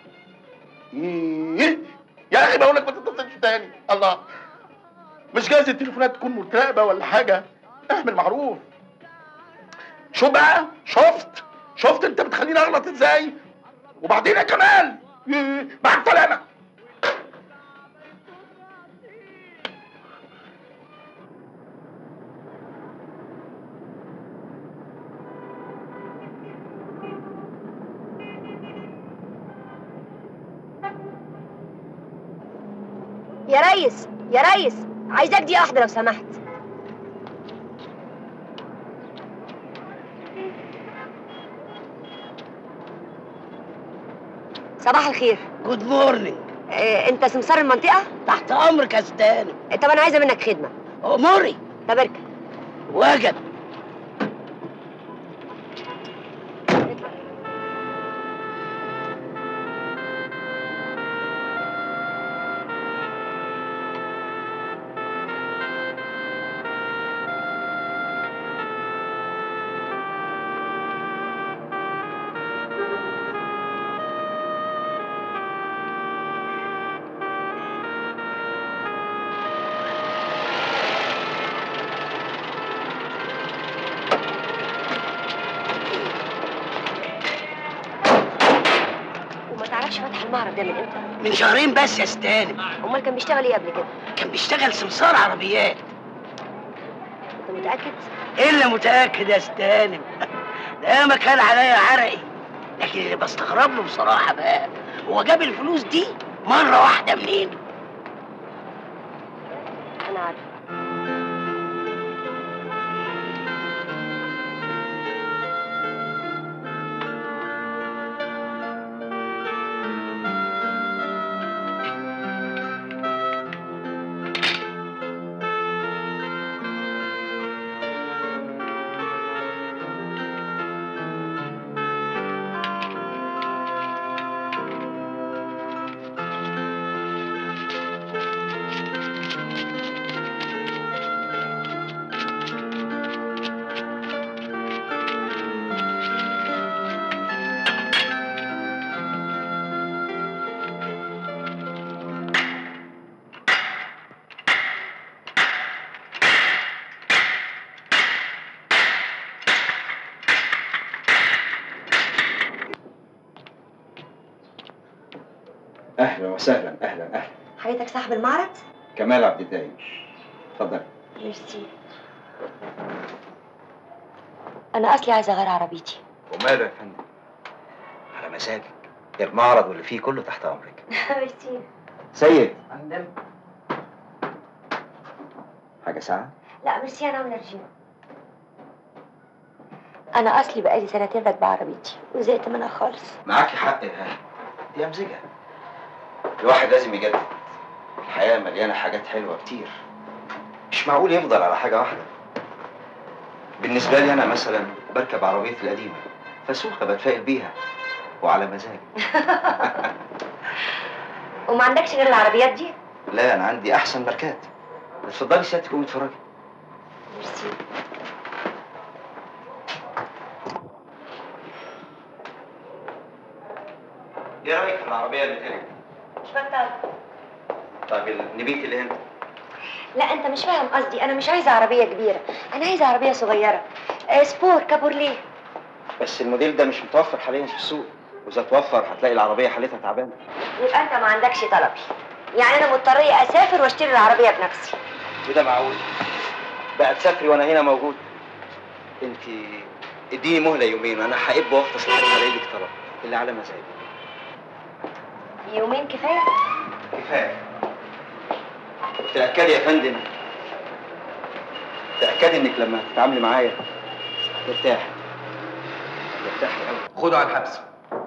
ايه يا اخي بقول لك ما تتصلش تاني الله مش جايز التليفونات تكون متراقبه ولا حاجه اعمل معروف شو بقى شفت شفت انت بتخليني اغلط ازاي وبعدين يا كمال إيه، مع السلامه يا ريس يا ريس عايزاك دي واحده لو سمحت صباح الخير جود مورنينج إيه انت سمسار المنطقه تحت امرك يا ستاني طب انا عايزه منك خدمه اموري طب اركب وجب وما تعرفش فتح المعرض ده من امتى من شهرين بس يا ستاني امال كان بيشتغل ايه قبل كده كان بيشتغل سمسار عربيات انت متاكد الا متاكد يا ستاني ده ما كان عليا عرقي لكن اللي بستغرب له بصراحه بقى هو جاب الفلوس دي مره واحده منين انا عارفه اهلا وسهلا اهلا اهلا حضرتك صاحب المعرض كمال عبد الدايم اتفضل ميرسي انا اصلي عايزه اغير عربيتي وماله يا فندم على مزاجك المعرض واللي فيه كله تحت امرك ميرسي سيد فندم حاجه ساعه لا ميرسي انا ونرجين انا اصلي بقالي سنتين راكبه عربيتي وزهقت منها خالص معاكي حق يا هاني دي امزجه الواحد لازم يجدد الحياه مليانه حاجات حلوه كتير مش معقول يفضل على حاجه واحده بالنسبه لي انا مثلا بركب عربيتي القديمه فسوقه بتفائل بيها وعلى مزاجي وما عندكش غير العربيات دي لا انا عندي احسن ماركات اتفضلي سيادتك قومي اتفرجي ميرسي ايه رايك في العربيه اللي هنا مش بطل طب النبيت اللي هنا لا انت مش فاهم قصدي انا مش عايزه عربيه كبيره انا عايزه عربيه صغيره آه، سبور كابورليه بس الموديل ده مش متوفر حاليا في السوق واذا توفر هتلاقي العربيه حالتها تعبانه يبقى انت ما عندكش طلبي يعني انا مضطريه اسافر واشتري العربيه بنفسي وده معقول بقى تسافري وانا هنا موجود انت اديني مهله يومين وانا هحب واغطس لحد ما الاقي لك طلب اللي على مزاجي يومين كفايه كفايه تأكدي يا فندم تأكدي انك لما تتعاملي معايا هترتاحي هترتاحي قوي خده على الحبس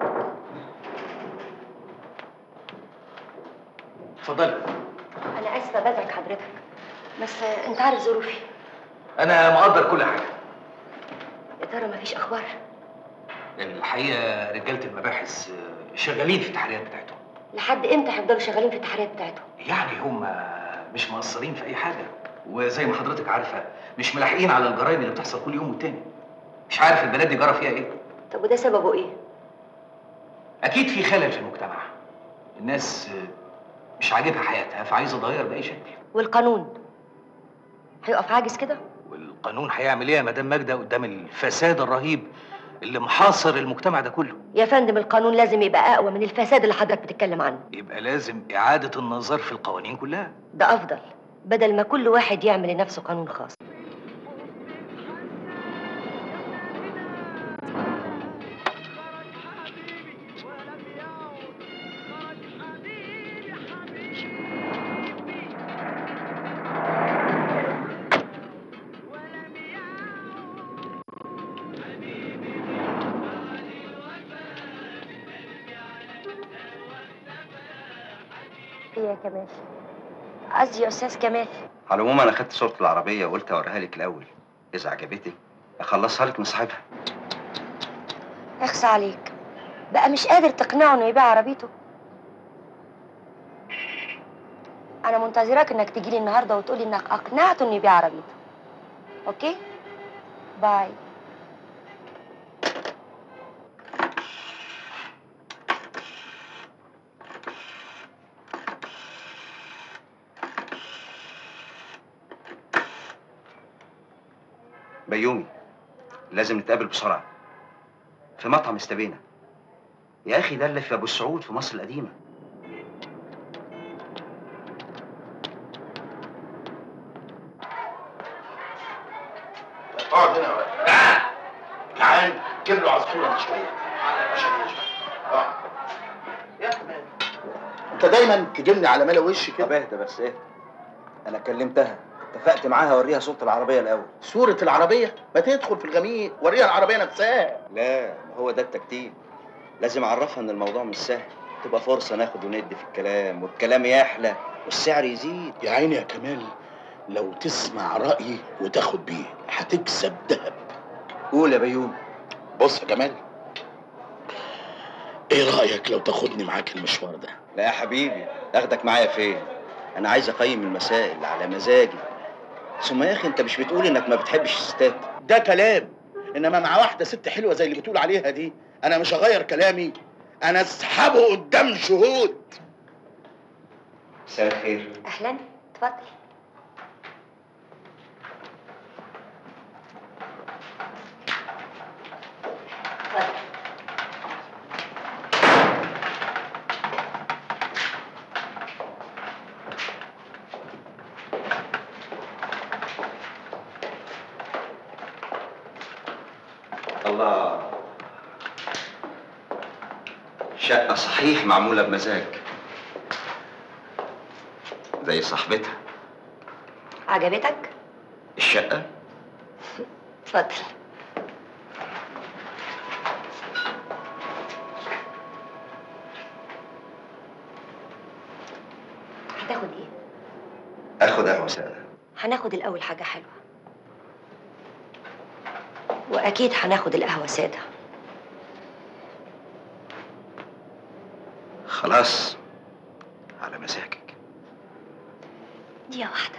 اتفضلي انا اسفه بزعج حضرتك بس انت عارف ظروفي انا مقدر كل حاجه يا ترى مفيش اخبار الحقيقه رجاله المباحث آه، شغالين في التحريات بتاعتهم لحد امتى هيفضلوا شغالين في التحريات بتاعتهم يعني هم مش مقصرين في اي حاجه وزي ما حضرتك عارفه مش ملاحقين على الجرائم اللي بتحصل كل يوم والتاني مش عارف البلد دي جرى فيها ايه طب وده سببه ايه اكيد في خلل في المجتمع الناس آه، مش عاجبها حياتها فعايزه تغير باي شكل والقانون هيقف عاجز كده القانون هيعمل ايه يا مدام ماجده قدام الفساد الرهيب اللي محاصر المجتمع ده كله يا فندم القانون لازم يبقى اقوى من الفساد اللي حضرتك بتتكلم عنه يبقى لازم اعاده النظر في القوانين كلها ده افضل بدل ما كل واحد يعمل لنفسه قانون خاص ايه يا كمال قصدي يا استاذ كمال على العموم انا خدت صورة العربية وقلت اوريها لك الاول اذا عجبتك اخلصها لك من صاحبها اخصى عليك بقى مش قادر تقنعه انه يبيع عربيته انا منتظراك انك تجيلي النهارده وتقولي انك اقنعته انه يبيع عربيته اوكي باي بيومي لازم نتقابل بسرعة في مطعم استبينا يا اخي ده اللي في ابو السعود في مصر القديمة اقعد هنا يا ولد. لا تعال جيب له عصفوره شويه عشان يشرب اقعد. يا كمان انت دايما تجيبني على ملا وشي كده طب اهدى بس اهدى انا كلمتها اتفقت معاها اوريها صورة العربية الاول صورة العربية ما تدخل في الغميق وريها العربية نفسها لا ما هو ده التكتيك لازم اعرفها ان الموضوع مش سهل تبقى فرصة ناخد وندي في الكلام والكلام يحلى والسعر يزيد يا عيني يا كمال لو تسمع رأيي وتاخد بيه هتكسب دهب قول يا بيوم بص يا كمال ايه رأيك لو تاخدني معاك المشوار ده لا يا حبيبي اخدك معايا فين انا عايز اقيم المسائل على مزاجي ثم يا اخي انت مش بتقول انك ما بتحبش الستات ده كلام انما مع واحدة ست حلوة زي اللي بتقول عليها دي انا مش هغير كلامي انا اسحبه قدام شهود مساء الخير اهلا اتفضل الله شقة صحيح معمولة بمزاج زي صاحبتها عجبتك الشقة اتفضل هتاخد ايه اخد قهوة سادة هناخد الاول حاجه حلوه واكيد هناخد القهوه ساده خلاص على مزاجك دي واحده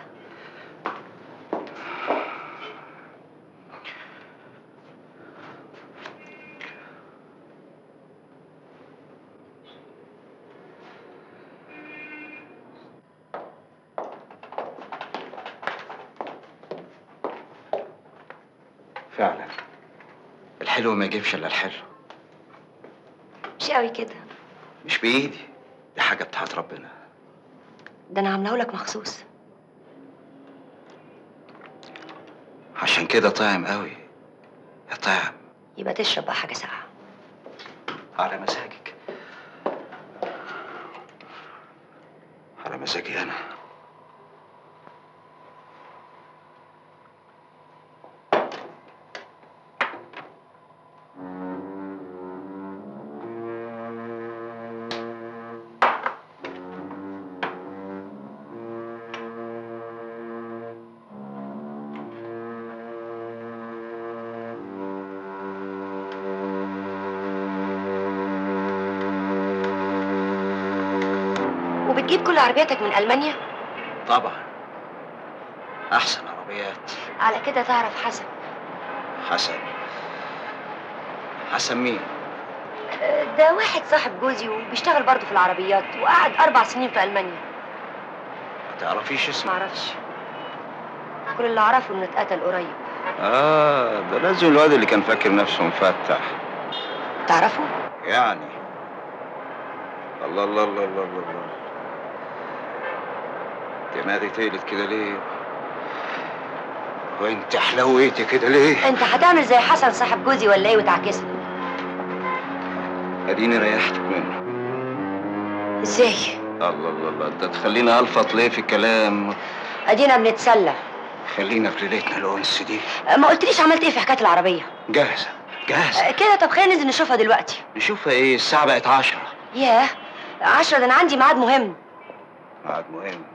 فعلا الحلو ما يجيبش الا الحلو مش قوي كده مش بايدي دي حاجة بتاعت ربنا ده انا عاملاه لك مخصوص عشان كده طعم قوي يا طعم يبقى تشرب بقى حاجه ساقعه على مزاجك على مزاجي انا وبتجيب كل عربياتك من المانيا طبعا احسن عربيات على كده تعرف حسن حسن حسن مين آه، ده واحد صاحب جوزي وبيشتغل برضه في العربيات وقعد اربع سنين في المانيا ما تعرفيش اسمه معرفش كل اللي اعرفه انه اتقتل قريب اه ده لازم الواد اللي كان فاكر نفسه مفتح تعرفه يعني الله الله الله الله الله, الله. دماغي تقلت كده ليه وانت حلويتي كده ليه انت هتعمل زي حسن صاحب جوزي ولا ايه وتعكسني اديني ريحتك منه ازاي الله الله الله انت تخلينا الفط ليه في الكلام ادينا بنتسلى خلينا في ليلتنا الانس دي آه، ما قلتليش عملت ايه في حكايه العربيه جاهزه جاهزه آه، كده طب خلينا ننزل نشوفها دلوقتي نشوفها ايه الساعه بقت عشرة ياه عشرة ده انا عندي ميعاد مهم ميعاد مهم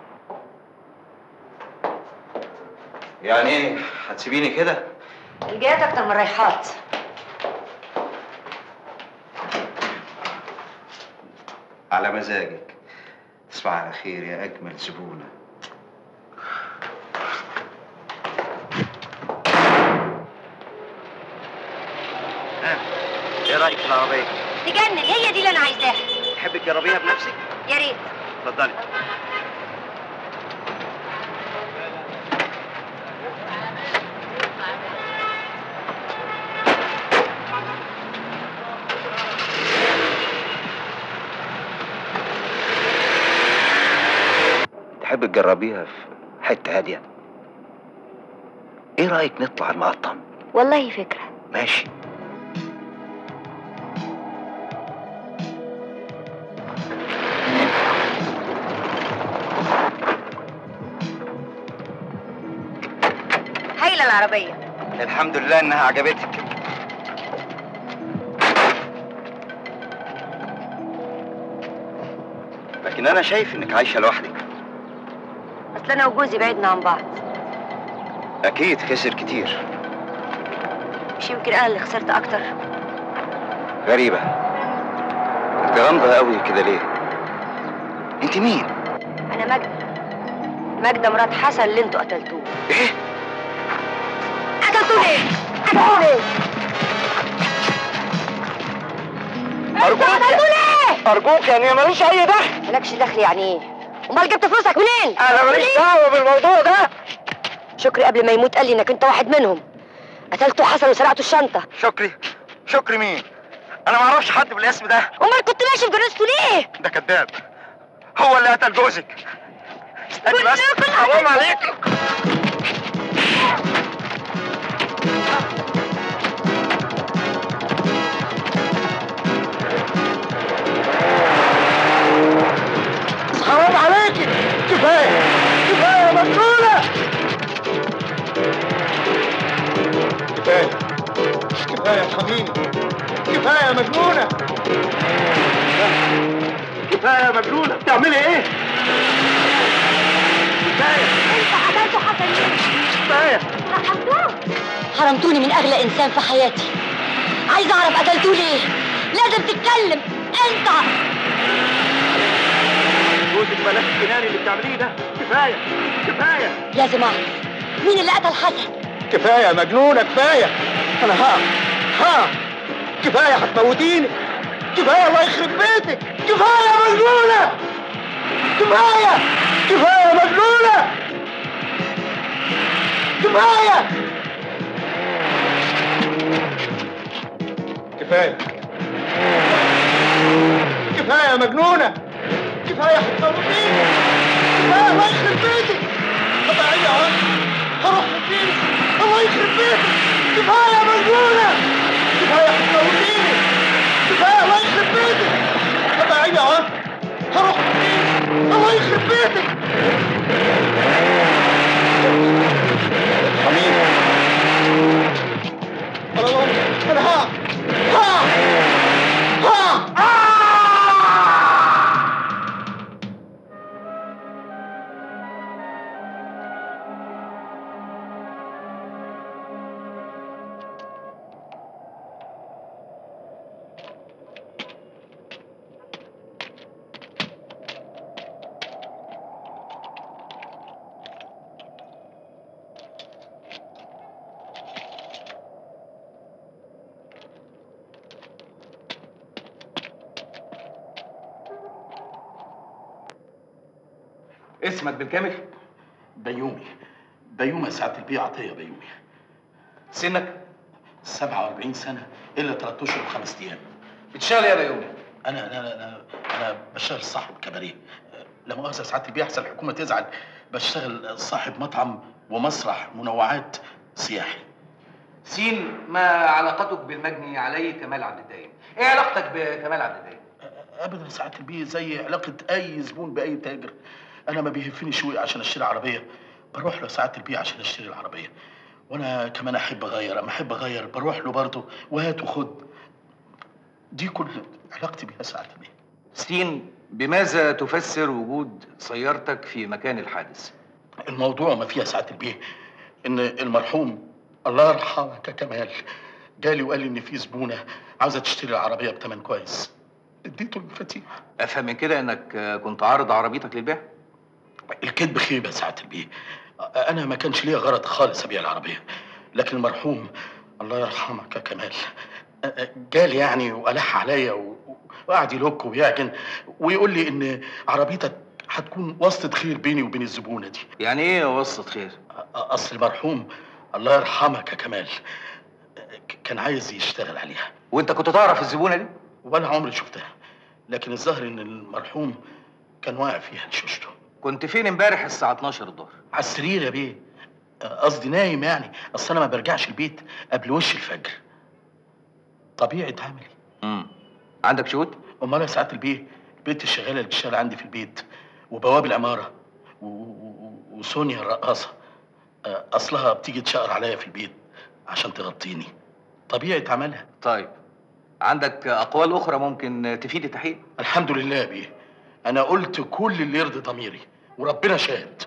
يعني ايه هتسيبيني كده الجايات اكتر من الرايحات على مزاجك تصبح على خير يا اجمل زبونه ايه رايك في العربيه تجنن هي دي اللي انا عايزاها تحبي تجربيها بنفسك يا ريت اتفضلي تحب تجربيها في حته هاديه ايه رايك نطلع المقطم والله فكره ماشي هايله العربيه الحمد لله انها عجبتك لكن انا شايف انك عايشه لوحدك اصل انا وجوزي بعدنا عن بعض اكيد خسر كتير مش يمكن انا اللي خسرت اكتر غريبه انت غامضه قوي كده ليه انت مين انا ماجدة ماجدة مرات حسن اللي انتوا قتلتوه ايه قتلتوه ليه قتلتوه ليه أرجوك قتلتوه ليه أرجوك يعني ماليش أي دخل مالكش دخل يعني ايه امال جبت فلوسك منين أنا ماليش دعوة بالموضوع ده شكري قبل ما يموت قال لي انك انت واحد منهم قتلته حسن وسرقته الشنطه شكري شكري مين؟ أنا ما أعرفش حد بالاسم ده امال كنت ماشي في جنازته ليه ده كذاب هو اللي قتل جوزك استني بس حرام عليك حرام عليكي كفايه كفايه يا مجنونه كفايه كفايه ارحميني كفايه يا مجنونه كفايه يا مجنونه بتعملي ايه؟ كفايه انت قتلته حسن ليه كفايه رحمتوه حرمتوني من اغلى انسان في حياتي عايز اعرف قتلتوه ليه لازم تتكلم انت جوزك بلاش الجنان اللي بتعمليه ده كفايه كفايه لازم اعرف مين اللي قتل حسن كفايه يا مجنونه كفايه انا ها ها كفايه هتموتيني كفايه الله يخرب بيتك كفايه يا مجنونه كفايه كفايه يا مجنونه كفايه كفايه كفايه يا مجنونه كفايه هتموتيني كفايه الله يخرب بيتك طبيعيه اهو هروح فين الله يخرب بيتك كفايه يا مجنونه كفايه هتموتيني كفايه الله يخرب بيتك طب عيني اهو هروح فين الله يخرب بيتك حميد انا انا ها ها ها اسمك بالكامل؟ بيومي بيومي يا سعاده البيه عطيه بيومي سنك؟ 47 سنه الا 3 اشهر وخمس ايام بتشتغل ايه يا بيومي؟ انا انا انا انا بشتغل صاحب كباريه لا مؤاخذه سعاده البيه احسن الحكومه تزعل بشتغل صاحب مطعم ومسرح منوعات سياحي سين ما علاقتك بالمجني عليه كمال عبد الدايم؟ ايه علاقتك بكمال عبد الدايم؟ ابدا سعاده البيه زي علاقه اي زبون باي تاجر انا ما بيهفني شوي عشان اشتري عربيه بروح له ساعات البيع عشان اشتري العربيه وانا كمان احب اغير اما احب اغير بروح له برضه وهات وخد دي كل علاقتي بيها ساعات البيع سين بماذا تفسر وجود سيارتك في مكان الحادث؟ الموضوع ما فيها ساعات البيه ان المرحوم الله يرحمك يا كمال جالي وقال لي ان في زبونه عاوزه تشتري العربيه بثمن كويس اديته المفاتيح افهم من كده انك كنت عارض عربيتك للبيع؟ الكذب خيبه ساعه البيه انا ما كانش ليا غرض خالص ابيع العربيه لكن المرحوم الله يرحمك يا كمال جالي يعني والح عليا و- وقعد يلوك ويعجن ويقول لي ان عربيتك هتكون واسطه خير بيني وبين الزبونه دي يعني ايه واسطه خير اصل المرحوم الله يرحمك يا كمال ك- كان عايز يشتغل عليها وانت كنت تعرف الزبونه دي ولا عمري شفتها لكن الظاهر ان المرحوم كان واقع فيها لشوشته كنت فين امبارح الساعه 12 الظهر على السرير يا بيه قصدي نايم يعني اصل انا ما برجعش البيت قبل وش الفجر طبيعه عملي امم عندك شهود امال يا سعاده البيه البنت الشغاله اللي بتشتغل عندي في البيت وبواب العماره و... و... وسونيا الرقاصه آه، اصلها بتيجي تشقر عليا في البيت عشان تغطيني طبيعه عملها طيب عندك اقوال اخرى ممكن تفيد التحقيق الحمد لله يا بيه انا قلت كل اللي يرضي ضميري وربنا شاهد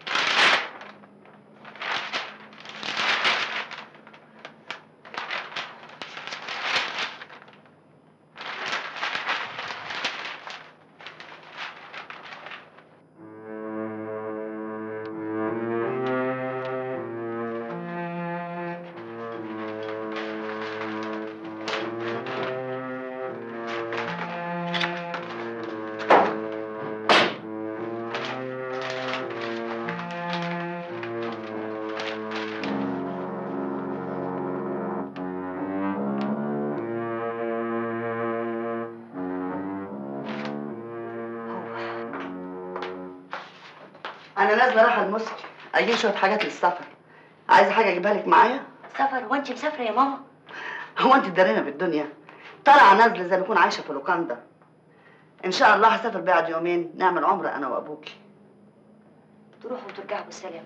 انا نازله رايحه المسك اجيب شويه حاجات للسفر عايزه حاجه اجيبها لك معايا سفر هو انت مسافره يا ماما هو انت دارينا بالدنيا طالعه نازله زي ما اكون عايشه في لوكاندا ان شاء الله هسافر بعد يومين نعمل عمره انا وابوكي تروحوا وترجعوا بالسلامه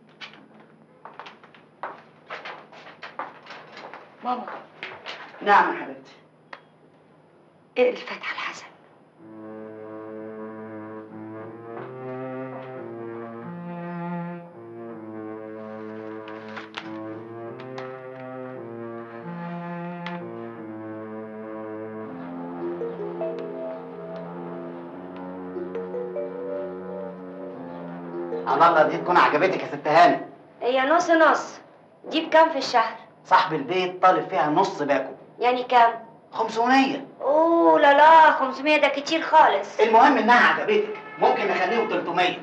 ماما نعم يا حبيبتي اقري الفاتحه لحسن الله دي تكون عجبتك يا ست هاني هي نص نص دي بكام في الشهر صاحب البيت طالب فيها نص باكو يعني كام 500 اوه لا لا 500 ده كتير خالص المهم انها عجبتك ممكن نخليهم 300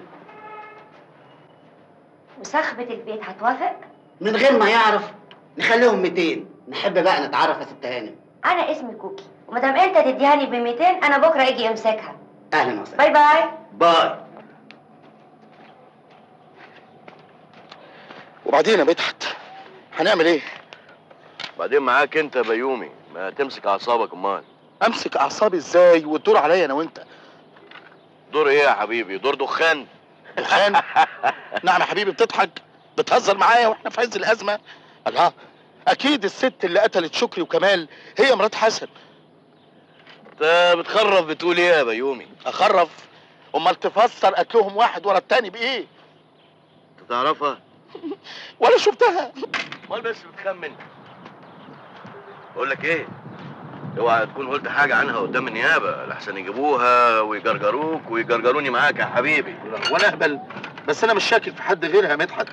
وصاحبة البيت هتوافق من غير ما يعرف نخليهم 200 نحب بقى نتعرف يا ست هانم انا اسمي كوكي ومادام انت تديها لي ب 200 انا بكره اجي امسكها اهلا وسهلا باي باي باي وبعدين يا مدحت هنعمل ايه بعدين معاك انت يا بيومي ما تمسك اعصابك امال امسك اعصابي ازاي وتدور عليا انا وانت دور ايه يا حبيبي دور دخان دخان نعم يا حبيبي بتضحك بتهزر معايا واحنا في عز الازمه الله اكيد الست اللي قتلت شكري وكمال هي مرات حسن انت بتخرف بتقول ايه يا بيومي اخرف امال تفسر قتلهم واحد ورا التاني بايه انت تعرفها ولا شفتها امال بس بتخمن بقول لك ايه اوعى تكون قلت حاجه عنها قدام النيابه لحسن يجيبوها ويجرجروك ويجرجروني معاك يا حبيبي وانا اهبل بس انا مش شاكك في حد غيرها يا مدحت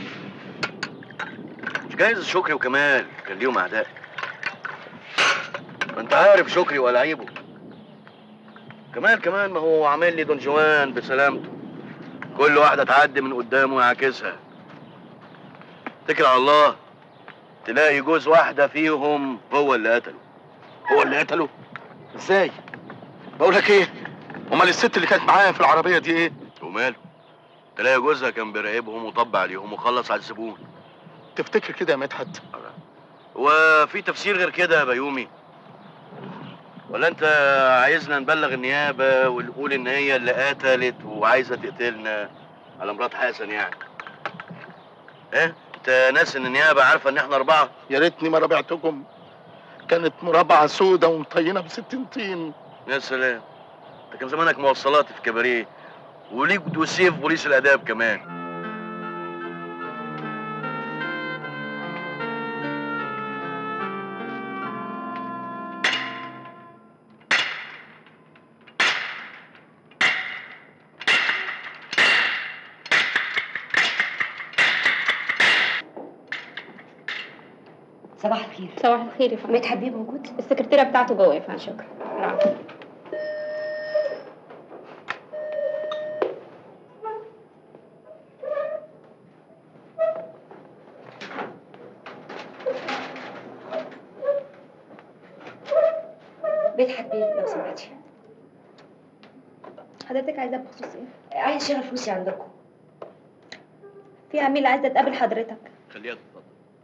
مش جايز شكري وكمال كان ليهم اعداء ما انت عارف شكري ولاعيبه كمال كمان ما هو عامل لي دون جوان بسلامته كل واحده تعدي من قدامه يعاكسها اتكل على الله تلاقي جوز واحده فيهم هو اللي قتله هو اللي قتله ازاي بقول لك ايه امال الست اللي كانت معايا في العربيه دي ايه وماله تلاقي جوزها كان بيراقبهم وطب عليهم وخلص على الزبون تفتكر كده يا مدحت وفي تفسير غير كده يا بيومي ولا انت عايزنا نبلغ النيابه ونقول ان هي اللي قتلت وعايزه تقتلنا على مرات حسن يعني ايه انت ناس ان النيابه عارفه ان احنا اربعه يا ريتني ما ربعتكم كانت مربعه سودة ومطينه بستين طين يا سلام انت كان زمانك موصلات في كباريه وليك دوسيه في بوليس الاداب كمان صباح الخير صباح الخير يا فندم مدحت بيه موجود السكرتيره بتاعته جوه يا فندم شكرا العفو. مدحت بيه لو سمحتي حضرتك عايزه بخصوص ايه عايز اشيل فلوسي عندكم في عميله عايزه تقابل حضرتك خليها تتفضل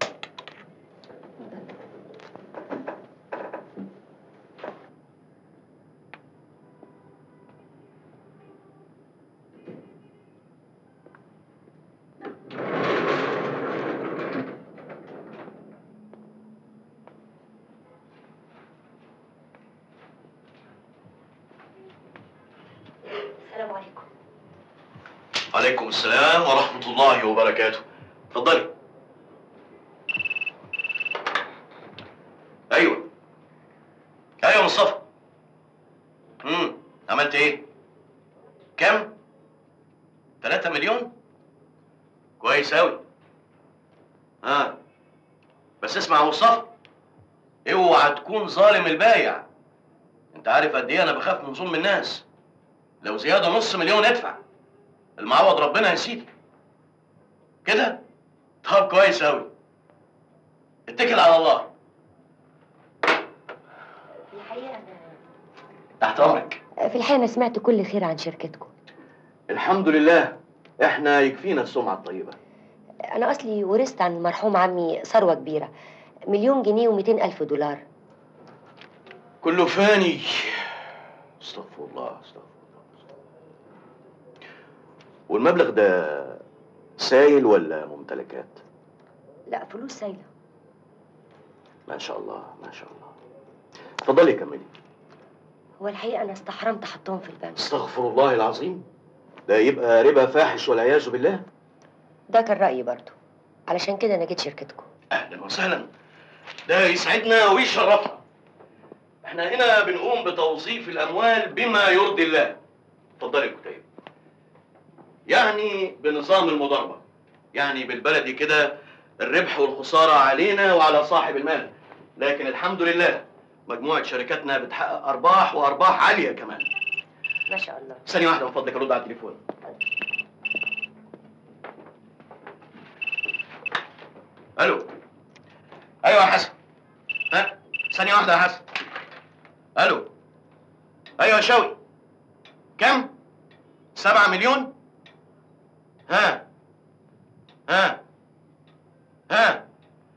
السلام عليكم عليكم السلام ورحمه الله وبركاته اتفضلي ايوه ايوه يا مصطفى امم عملت ايه كم 3 مليون كويس اوي ها بس اسمع يا مصطفى اوعى تكون ظالم البايع انت عارف قد ايه انا بخاف من ظلم الناس لو زياده نص مليون ادفع المعوض ربنا يسيدك كده طب كويس اوي اتكل على الله الحقيقه تحت امرك في الحقيقه انا سمعت كل خير عن شركتكم الحمد لله احنا يكفينا السمعه الطيبه انا اصلي ورثت عن المرحوم عمي ثروه كبيره مليون جنيه و الف دولار كله فاني استغفر الله استغفر الله والمبلغ ده سايل ولا ممتلكات لا فلوس سايله ما شاء الله ما شاء الله اتفضلي كملي هو الحقيقه انا استحرمت احطهم في البنك استغفر الله العظيم ده يبقى ربا فاحش والعياذ بالله ده كان رايي برضو علشان كده انا جيت شركتكم اهلا وسهلا ده يسعدنا ويشرفنا احنا هنا بنقوم بتوظيف الاموال بما يرضي الله اتفضلي يا كتيب يعني بنظام المضاربه يعني بالبلدي كده الربح والخساره علينا وعلى صاحب المال لكن الحمد لله مجموعه شركاتنا بتحقق ارباح وارباح عاليه كمان ما شاء الله ثانيه واحده من فضلك ارد على التليفون الو ايوه يا حسن ها ثانيه واحده يا حسن الو ايوه يا شوقي كم سبعة مليون ها ها ها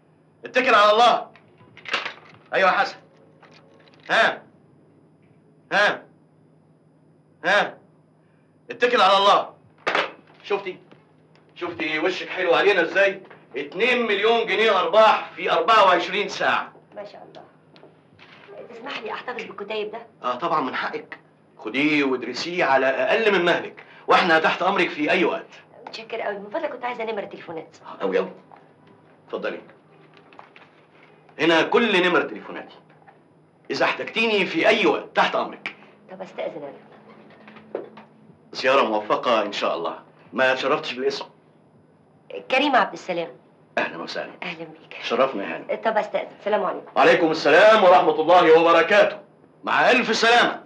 اتكل على الله ايوه يا حسن ها ها ها اتكل على الله شفتي شفتي وشك حلو علينا ازاي 2 مليون جنيه ارباح في 24 ساعه ما شاء الله تسمح لي احتفظ بالكتيب ده اه طبعا من حقك خديه وادرسيه على اقل من مهلك واحنا تحت امرك في اي وقت متشكر قوي من فضلك كنت عايزه نمر التليفونات قوي قوي اتفضلي هنا كل نمر تليفوناتي اذا احتجتيني في اي وقت تحت امرك طب استاذن انا زياره موفقه ان شاء الله ما تشرفتش بالاسم كريمه عبد السلام اهلا وسهلا اهلا بيك شرفنا يا هاني طب استاذن سلام عليكم وعليكم السلام ورحمه الله وبركاته مع الف سلامه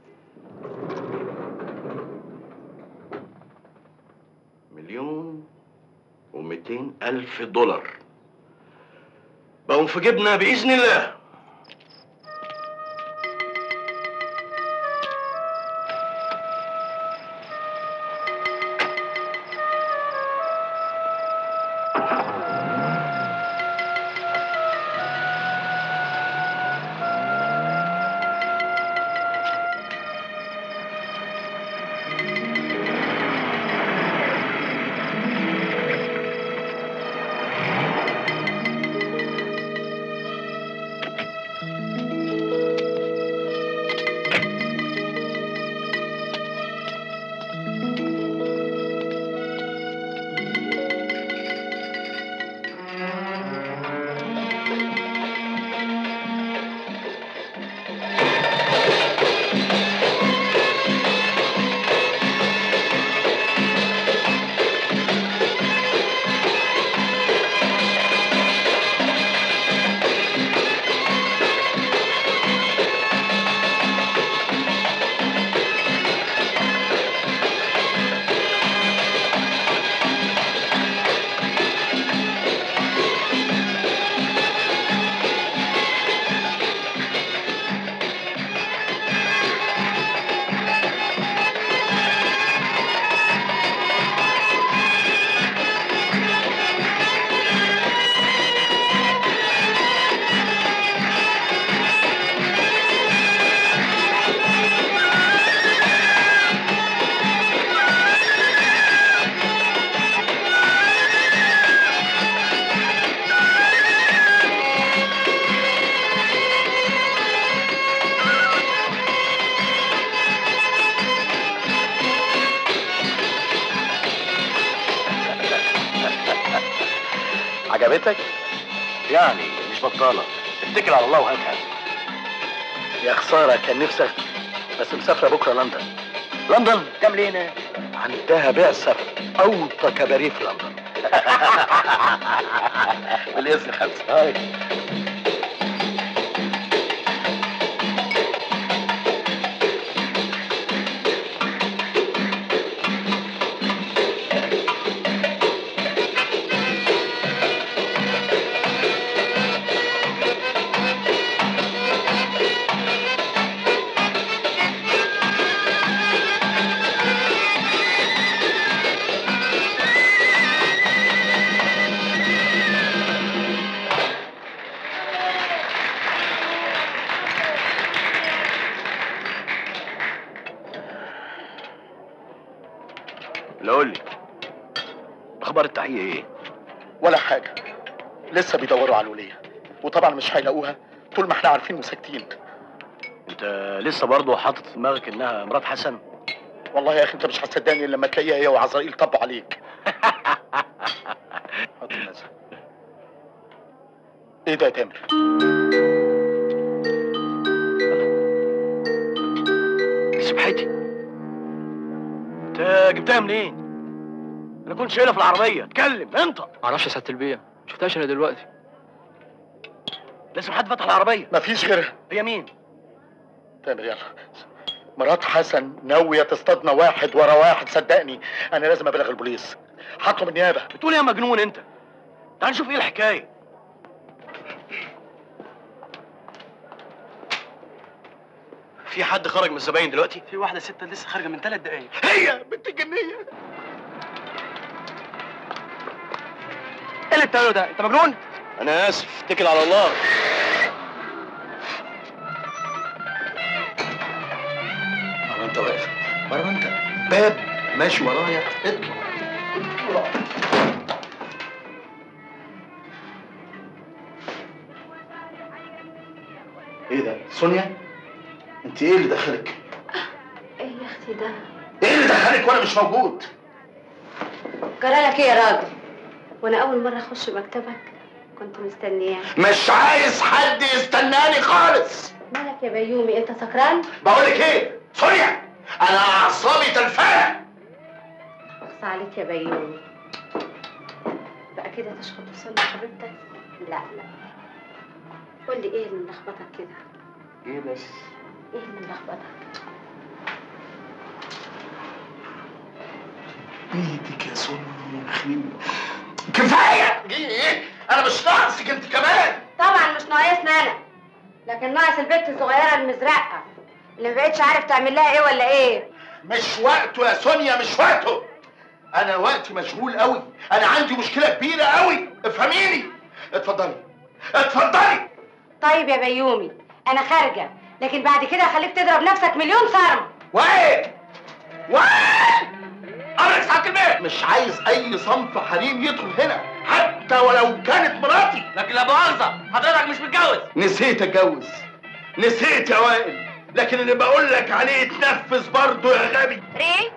مليون ومئتين ألف دولار بقوا في جيبنا بإذن الله عجبتك؟ يعني مش بطالة اتكل على الله وهاتها يا خسارة كان نفسك بس مسافرة بكرة لندن لندن تعمل ايه هنا؟ عندها بعثة في أوطى كباريه في لندن بالإذن خمسة هاي لا قول لي اخبار التحقيق ايه؟ ولا حاجة لسه بيدوروا على الولية وطبعا مش هيلاقوها طول ما احنا عارفين وساكتين انت لسه برضه حاطط في دماغك انها مرات حسن؟ والله يا اخي انت مش هتصدقني لما تلاقيها هي وعزرائيل طبوا عليك حط النزع. ايه ده يا تامر؟ سبحتي انت جبتها منين؟ انا كنت شايلها في العربيه اتكلم انت معرفش يا سياده البيع شفتهاش انا دلوقتي لازم حد فتح العربيه مفيش غيرها هي مين؟ تامر يلا مرات حسن ناوية تصطادنا واحد ورا واحد صدقني انا لازم ابلغ البوليس هطلب النيابة بتقول يا مجنون انت تعال نشوف ايه الحكايه في حد خرج من الزباين دلوقتي؟ في واحده ست لسه خارجه من ثلاث دقايق هي بنت الجنية ايه اللي بتعمله ده انت مجنون انا اسف اتكل على الله مرة انت واقف مرة انت باب ماشي ورايا اطلع ايه ده سونيا انت ايه اللي دخلك ايه يا اختي ده ايه اللي دخلك وانا مش موجود جرالك ايه يا راجل وانا اول مره اخش مكتبك كنت مستنياك مش عايز حد يستناني خالص مالك يا بيومي انت سكران بقولك ايه سونيا انا اعصابي تلفانه اخص عليك يا بيومي بقى كده تشخط في سن حبيبتك لا لا قول لي ايه اللي ملخبطك كده ايه بس ايه اللي ملخبطك ايدك يا سونيا يا اخي كفايه ايه انا مش ناقصك انت كمان طبعا مش ناقصنا انا لكن ناقص البنت الصغيره المزرقه اللي ما بقتش عارف تعمل لها ايه ولا ايه مش وقته يا سونيا مش وقته انا وقتي مشغول قوي انا عندي مشكله كبيره قوي افهميني اتفضلي اتفضلي طيب يا بيومي انا خارجه لكن بعد كده هخليك تضرب نفسك مليون صرم وين وين امرك ساعه البيت مش عايز اي صنف حريم يدخل هنا حتى ولو كانت مراتي لكن لا مؤاخذه حضرتك مش متجوز نسيت اتجوز نسيت يا وائل لكن اللي بقول لك عليه يتنفذ برضه يا غبي ري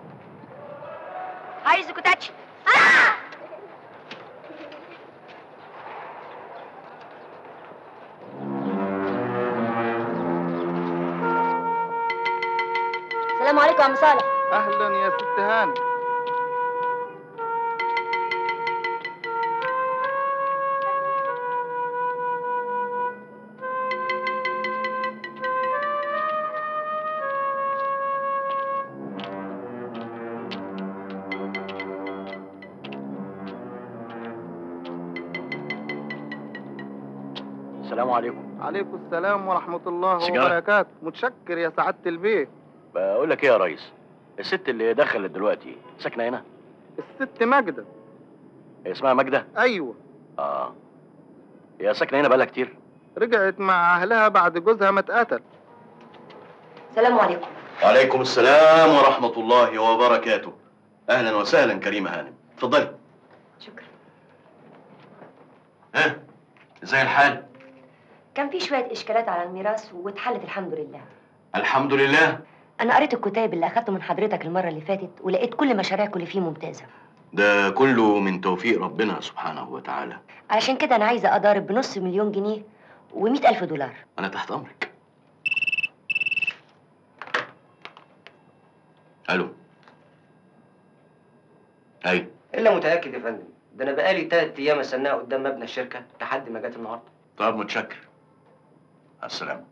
عايز كوتاتش آه! السلام عليكم يا عم صالح اهلا يا ست هاني السلام عليكم عليكم السلام ورحمة الله سيجارة؟ وبركاته متشكر يا سعادة البيت بقول لك ايه يا ريس الست اللي دخلت دلوقتي ساكنه هنا الست ماجدة هي اسمها ماجده أيوة اه هي ساكنه هنا بقالها كتير رجعت مع أهلها بعد جوزها ما اتقتل السلام عليكم وعليكم السلام ورحمه الله وبركاته اهلا وسهلا كريمه هانم اتفضلي شكرا ها ازاي الحال كان في شويه اشكالات على الميراث واتحلت الحمد لله الحمد لله انا قريت الكتاب اللي اخدته من حضرتك المره اللي فاتت ولقيت كل مشاريعكم اللي فيه ممتازه ده كله من توفيق ربنا سبحانه وتعالى علشان كده انا عايزه اضارب بنص مليون جنيه و ألف دولار انا تحت امرك الو اي الا متاكد يا فندم ده انا بقالي تلات ايام استناها قدام مبنى الشركه لحد ما جت النهارده طب متشكر مع السلامه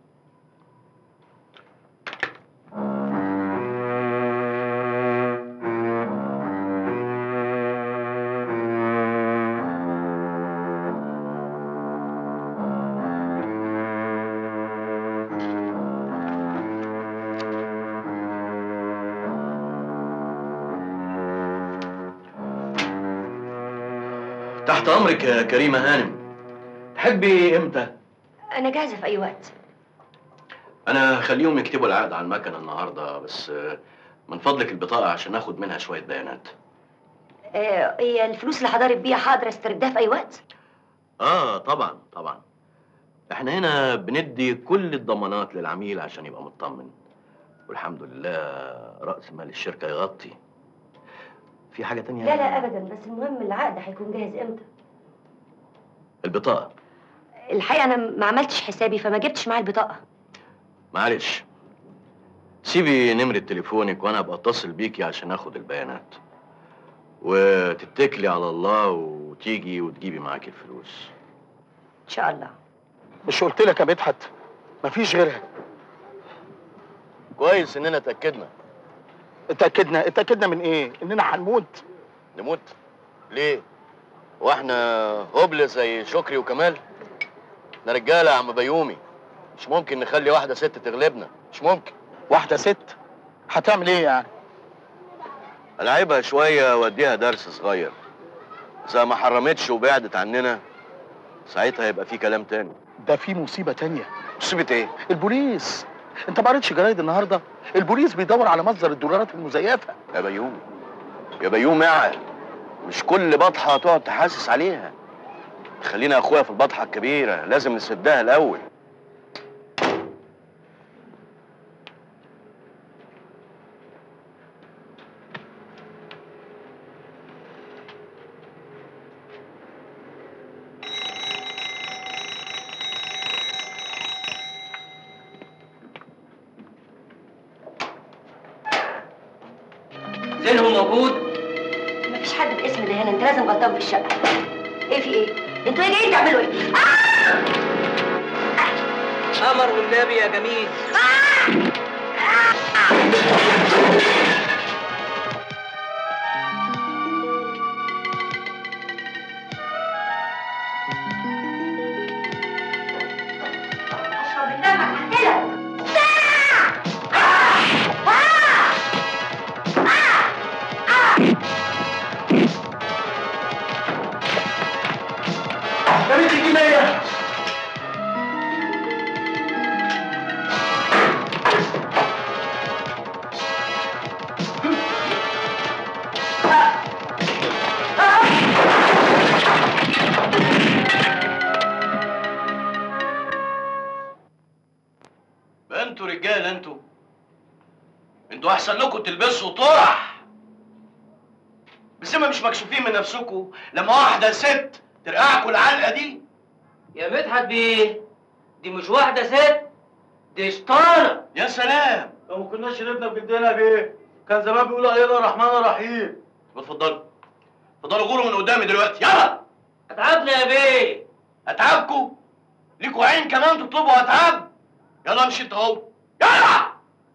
تحت امرك يا كريمه هانم تحبي امتى انا جاهزه في اي وقت انا هخليهم يكتبوا العقد على المكنه النهارده بس آه، من فضلك البطاقه عشان اخد منها شويه بيانات آه، هي الفلوس اللي هضارب بيها حاضر استردها في اي وقت اه طبعا طبعا احنا هنا بندي كل الضمانات للعميل عشان يبقى مطمن والحمد لله راس مال الشركه يغطي في حاجه تانية لا لا ابدا بس المهم العقد هيكون جاهز امتى البطاقه الحقيقه انا ما عملتش حسابي فما جبتش معايا البطاقه معلش سيبي نمرة تليفونك وانا ابقى اتصل بيكي عشان اخد البيانات وتتكلي على الله وتيجي وتجيبي معاكي الفلوس ان شاء الله مش قلت لك يا مدحت مفيش غيرها كويس اننا اتاكدنا اتاكدنا اتاكدنا من ايه اننا هنموت نموت ليه واحنا هبل زي شكري وكمال احنا رجاله يا عم بيومي مش ممكن نخلي واحده ست تغلبنا مش ممكن واحده ست هتعمل ايه يعني العبها شويه واديها درس صغير اذا ما حرمتش وبعدت عننا ساعتها هيبقى في كلام تاني ده في مصيبه تانية مصيبه ايه البوليس انت ما قريتش جرايد النهارده البوليس بيدور على مصدر الدولارات المزيفه يا بيوم يا بيوم اعقل مش كل بطحه تقعد تحاسس عليها خلينا يا اخويا في البطحه الكبيره لازم نسدها الاول زينهم موجود مفيش حد باسم ده هنا انت لازم غلطان في الشقه ايه في ايه انتوا ايه جايين تعملوا ايه قمر والنبي يا جميل اشرب الدم هقتلك يا بنت الجنيه بقى انتوا رجال انتوا انتوا احسن لكم تلبسوا طرح بس ما مش مكسوفين من نفسكم لما واحده ست ترقعكوا العلقه دي يا مدحت بيه دي مش واحدة ست دي شطانة يا سلام لو ما كناش شربنا بجدنا بيه كان زمان بيقولوا علينا الرحمن الرحيم اتفضلوا اتفضلوا غوروا من قدامي دلوقتي يلا اتعبنا يا بيه اتعبكوا ليكوا عين كمان تطلبوا اتعب يلا امشي انت اهو يلا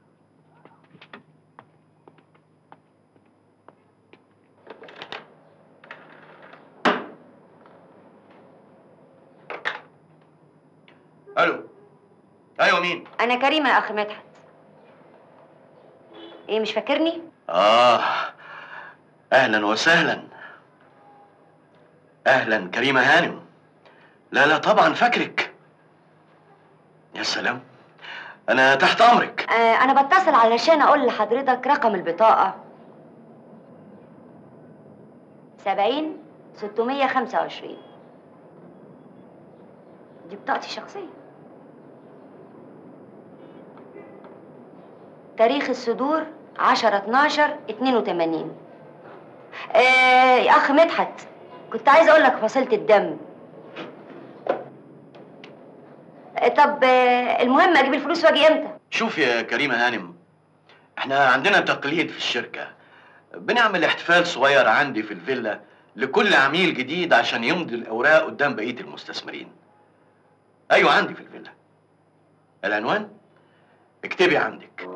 الو ايوه مين انا كريمه يا اخ مدحت ايه مش فاكرني اه اهلا وسهلا اهلا كريمه هانم لا لا طبعا فاكرك يا سلام انا تحت امرك آه انا بتصل علشان اقول لحضرتك رقم البطاقه سبعين ستمية خمسة وعشرين دي بطاقتي الشخصية تاريخ الصدور عشرة اتناشر اتنين وتمانين آه يا أخ مدحت كنت عايز أقول لك فصيلة الدم آه، طب آه، المهم أجيب الفلوس وأجي إمتى؟ شوف يا كريمه هانم احنا عندنا تقليد في الشركه بنعمل احتفال صغير عندي في الفيلا لكل عميل جديد عشان يمضي الاوراق قدام بقيه المستثمرين ايوه عندي في الفيلا العنوان اكتبي عندك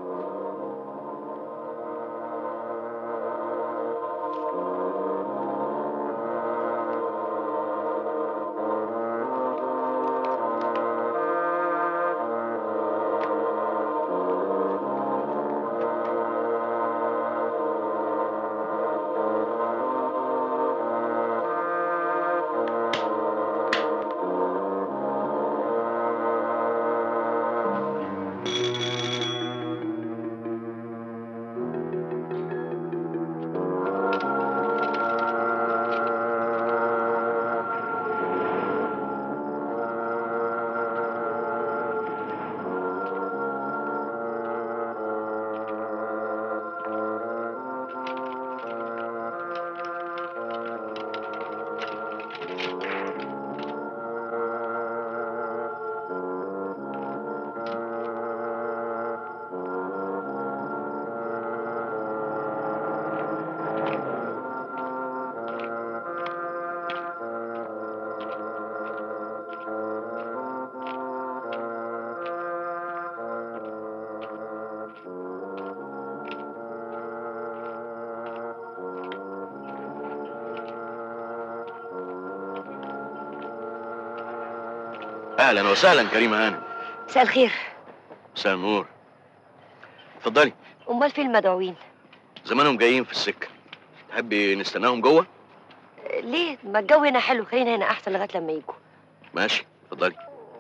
اهلا وسهلا كريمه هانم مساء الخير مساء النور اتفضلي أمال فين المدعوين؟ زمانهم جايين في السكه تحبي نستناهم جوه آه، ليه؟ ما الجو هنا حلو خلينا هنا أحسن لغاية لما يجوا ماشي اتفضلي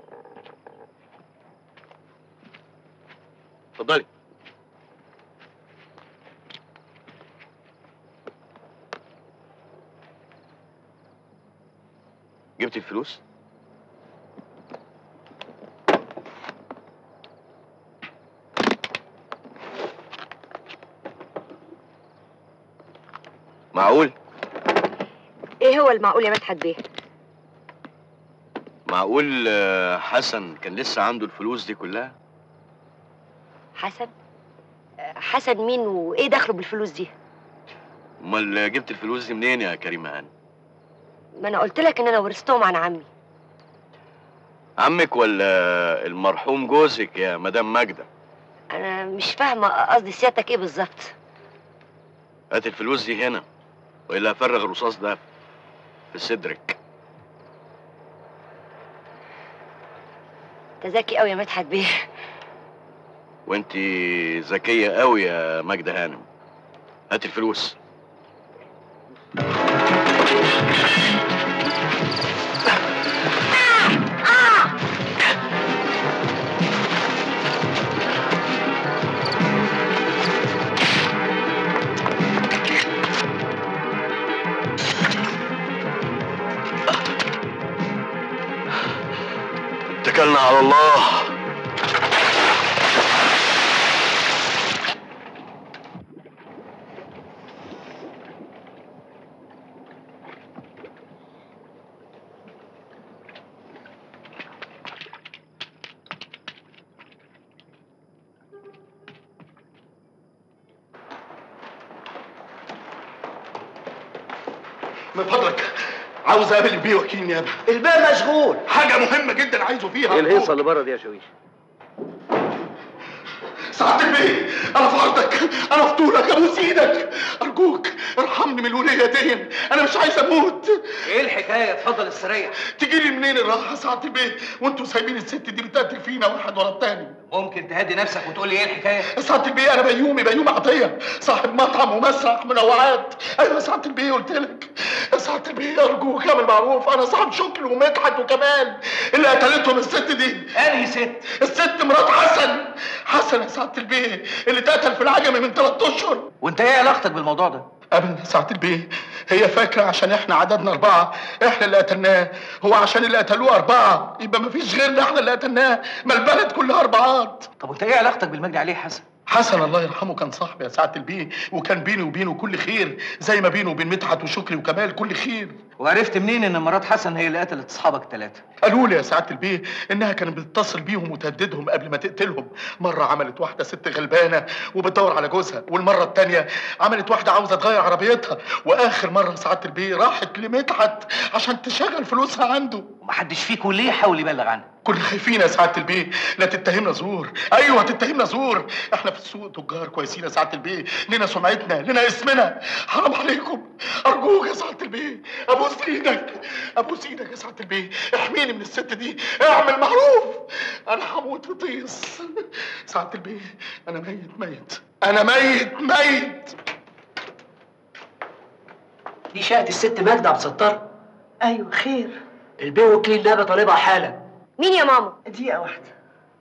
اتفضلي جبت الفلوس معقول ايه هو المعقول يا مدحت بيه معقول آه، حسن كان لسه عنده الفلوس دي كلها حسن آه، حسن مين وايه دخله بالفلوس دي امال جبت الفلوس دي منين يا كريمه هانم ما انا قلت لك ان انا ورثتهم عن عمي عمك ولا المرحوم جوزك يا مدام ماجده انا مش فاهمه قصدي سيادتك ايه بالظبط هات الفلوس دي هنا والا هفرغ الرصاص ده في صدرك انت ذكي قوي يا مدحت بيه وانت ذكيه قوي يا ماجده هانم هات الفلوس اتكلنا على الله من فضلك عاوز اقابل البيه وكيل نيابه البيه مشغول حاجه مهمه جدا عايزه فيها ايه الهيصه اللي بره دي يا شويش سعادة البيه انا في عرضك انا في طولك ابوس ايدك ارجوك ارحمني من الوليه دي انا مش عايز اموت ايه الحكايه اتفضل السريه تجي لي منين الراحه سعادة البيه وانتوا سايبين الست دي بتقتل فينا واحد ورا التاني ممكن تهدي نفسك وتقول لي ايه الحكايه سعادة البيه انا بيومي بيومي عطيه صاحب مطعم ومسرح منوعات ايوه سعادة البيه قلت لك يا سعادة البيه ارجوك اعمل معروف انا صاحب شكل ومدحت وكمال اللي قتلتهم الست دي انهي ست الست مرات حسن حسن يا سعادة البيه اللي اتقتل في العجمي من ثلاث اشهر وانت ايه علاقتك بالموضوع ده ابدا سعادة البيه هي فاكرة عشان احنا عددنا أربعة احنا اللي قتلناه هو عشان اللي قتلوه أربعة يبقى مفيش غيرنا احنا اللي قتلناه ما البلد كلها أربعات طب وانت ايه علاقتك بالمجني عليه حسن حسن الله يرحمه كان صاحبي يا سعادة البيه وكان بيني وبينه كل خير زي ما بينه وبين مدحت وشكري وكمال كل خير وعرفت منين ان مرات حسن هي اللي قتلت اصحابك الثلاثه قالوا لي يا سعادة البيه إنها كانت بتتصل بيهم وتهددهم قبل ما تقتلهم مرة عملت واحدة ست غلبانة وبتدور على جوزها والمرة التانية عملت واحدة عاوزة تغير عربيتها وآخر مرة سعادة البيه راحت لمدحت عشان تشغل فلوسها عنده ومحدش فيكم ليه يحاول يبلغ عنها كنا خايفين يا سعادة البيه لا تتهمنا زور ايوه تتهمنا زور احنا في السوق تجار كويسين يا سعادة البيه لنا سمعتنا لنا اسمنا حرام عليكم ارجوك يا سعادة البيه ابوس ايدك ابوس ايدك يا سعادة البيه احميني من الست دي اعمل معروف انا هموت في طيس سعادة البيه انا ميت ميت انا ميت ميت دي شقة الست ماجدة عبد الستار ايوه خير البيه وكيل نيابة طالبها حالا مين يا ماما دقيقة واحدة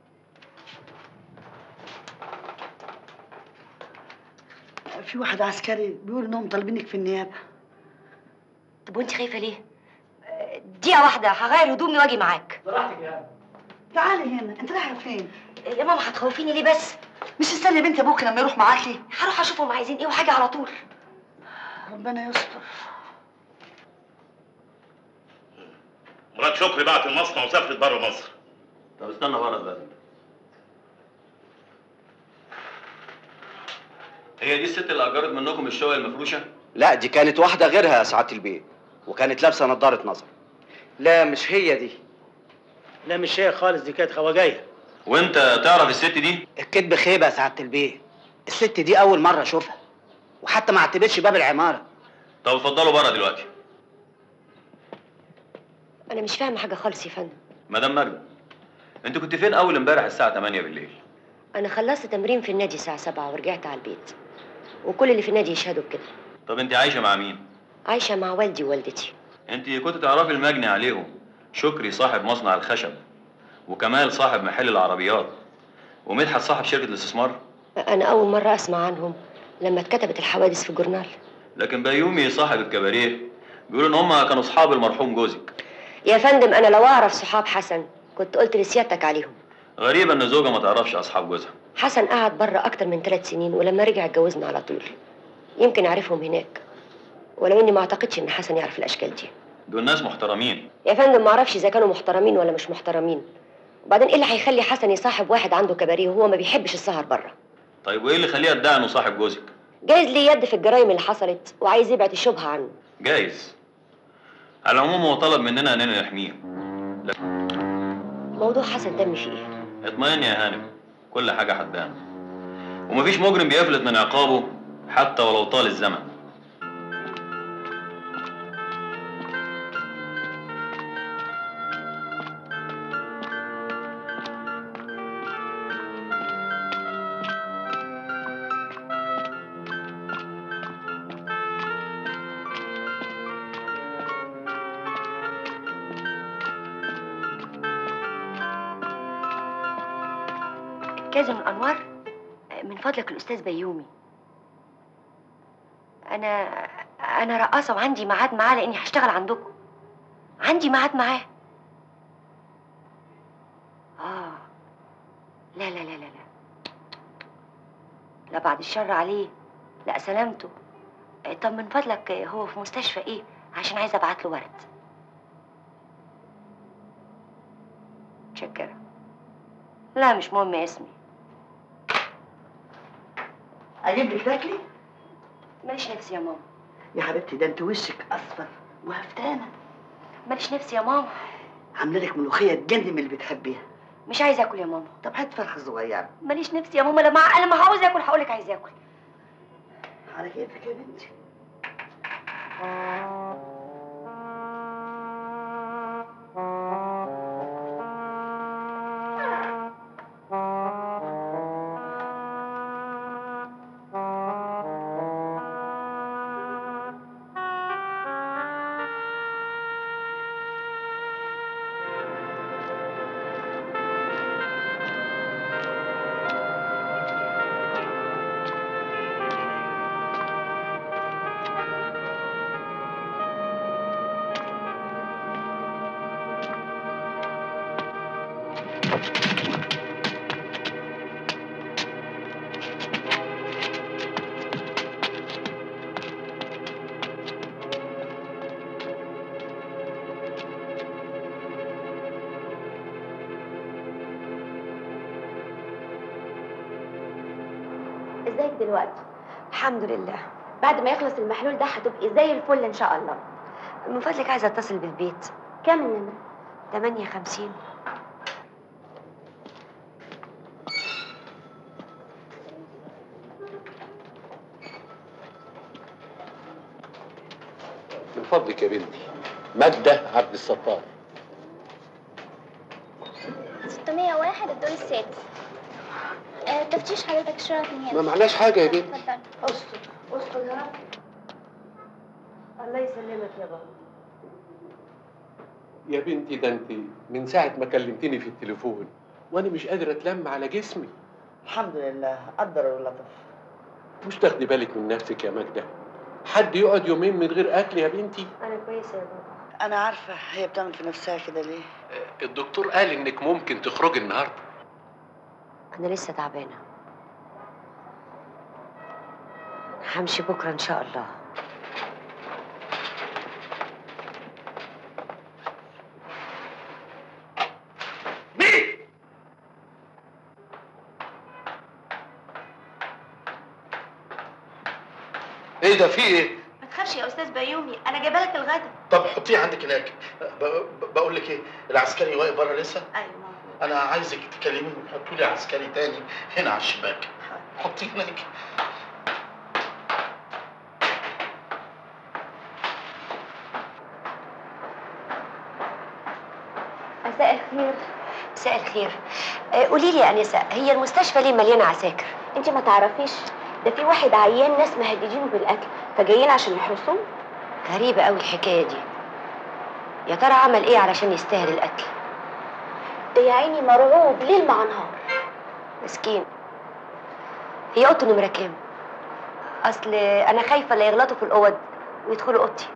في واحد عسكري بيقول انهم طالبينك في النيابة طب وانت خايفه ليه آه، دقيقه واحده هغير هدومي واجي معاك براحتك يا تعالي هنا انت رايحة فين؟ يا ماما هتخوفيني ليه بس مش استني بنتي ابوك لما يروح معاكي هروح اشوفهم عايزين ايه وحاجه على طول ربنا يستر مرات شكري بعت المصنع وسافرت بره مصر طب استنى بره بقى هي دي الست اللي اجرت منكم الشقه المفروشه لا دي كانت واحدة غيرها يا سعادة البيه وكانت لابسة نظارة نظر لا مش هي دي لا مش هي خالص دي كانت خواجايه وانت تعرف الست دي الكذب خيبه يا سعاده البيه الست دي اول مره اشوفها وحتى ما عتبتش باب العماره طب اتفضلوا بره دلوقتي انا مش فاهمه حاجه خالص يا فندم مدام ماجده انت كنت فين اول امبارح الساعه 8 بالليل انا خلصت تمرين في النادي الساعه 7 ورجعت على البيت وكل اللي في النادي يشهدوا بكده طب انت عايشه مع مين عايشه مع والدي ووالدتي انت كنت تعرفي المجني عليهم شكري صاحب مصنع الخشب وكمال صاحب محل العربيات ومدحت صاحب شركة الاستثمار أنا أول مرة أسمع عنهم لما اتكتبت الحوادث في الجورنال لكن بيومي صاحب الكباريه بيقولوا ان هم كانوا اصحاب المرحوم جوزك يا فندم أنا لو أعرف صحاب حسن كنت قلت لسيادتك عليهم غريبة ان زوجة ما تعرفش اصحاب جوزها حسن قعد بره أكتر من ثلاث سنين ولما رجع اتجوزنا على طول يمكن أعرفهم هناك ولو إني ما أعتقدش إن حسن يعرف الأشكال دي دول ناس محترمين يا فندم ما أعرفش إذا كانوا محترمين ولا مش محترمين وبعدين إيه اللي هيخلي حسن يصاحب واحد عنده كباريه وهو ما بيحبش السهر بره طيب وايه اللي خليه يدعي انه صاحب جوزك جايز ليه يد في الجرايم اللي حصلت وعايز يبعد الشبهة عنه جايز على العموم هو طلب مننا اننا نحميه موضوع حسن دم فيه إيه؟ اطمئن يا هانم كل حاجة هتبان ومفيش مجرم بيفلت من عقابه حتى ولو طال الزمن كاظم الأنوار من فضلك الأستاذ بيومي أنا أنا رقاصة وعندي ميعاد معاه لأني هشتغل عندكم عندي ميعاد معاه آه لا لا لا لا لا لا بعد الشر عليه لا سلامته طب من فضلك هو في مستشفى ايه عشان عايزه ابعت له ورد متشكره لا مش مهم اسمي اجيب لك تاكلي ماليش نفسي يا ماما يا حبيبتي ده انت وشك اصفر وهفتانه ماليش نفسي يا ماما عامله لك ملوخيه تجنن من اللي بتحبيها مش عايزه اكل يا ماما طب هات فرخه صغيره ماليش نفسي يا ماما لما لما عاوز اكل هقول لك عايزه اكل على كيفك يا بنتي ازيك دلوقتي الحمد لله بعد ما يخلص المحلول ده هتبقي زي الفل ان شاء الله من فضلك عايزه اتصل بالبيت كام النمره 58 من فضلك يا بنتي ماجدة عبد الستار 601 الدور السادس آه، تفتيش حضرتك الشرف من هنا ما معناش حاجة يا بنتي. اتفضل استر استر يا رب الله يسلمك يا بابا يا بنتي ده انت من ساعة ما كلمتني في التليفون وانا مش قادر اتلم على جسمي الحمد لله قدر ولطف مش تاخدي بالك من نفسك يا ماجدة حد يقعد يومين من غير اكل يا بنتي انا كويسه يا بابا انا عارفه هي بتعمل في نفسها كده ليه الدكتور قال انك ممكن تخرجي النهارده انا لسه تعبانه همشي بكره ان شاء الله ايه ده في ايه؟ ما تخافش يا استاذ بيومي انا جايبه لك الغدا طب حطيه عندك هناك ب- ب- بقول لك ايه العسكري واقف بره لسه ايوه انا عايزك تكلميه وتحطوا لي عسكري تاني هنا على الشباك حطيه هناك مساء الخير مساء الخير آه، قولي لي يا انسه هي المستشفى ليه مليانه عساكر انت ما تعرفيش ده في واحد عيان ناس مهددينه بالقتل فجايين عشان يحرسوه غريبه قوي الحكايه دي يا ترى عمل ايه علشان يستاهل القتل ده يا عيني مرعوب ليل مع نهار مسكين هي اوضته نمره كام اصل انا خايفه لا يغلطوا في الاوض ويدخلوا اوضتي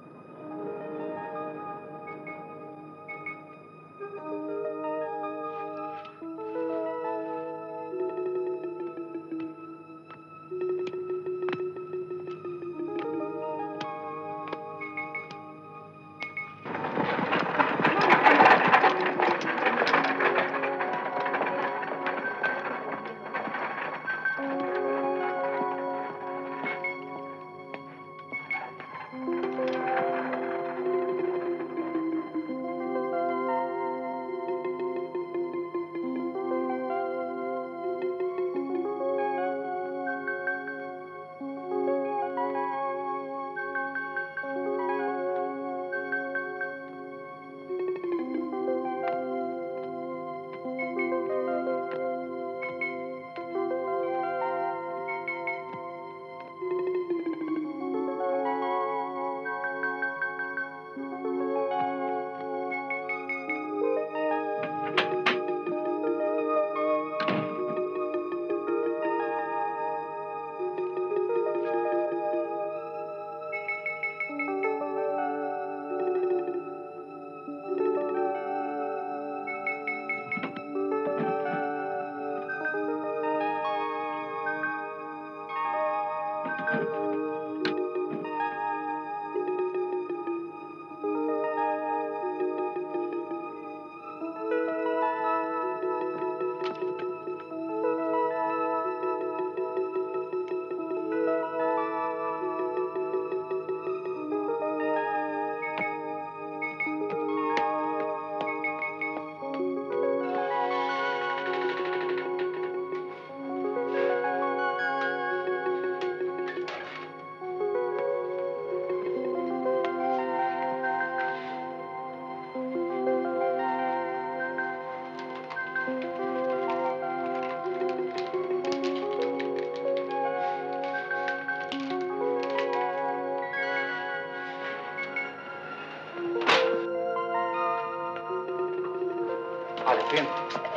على فين؟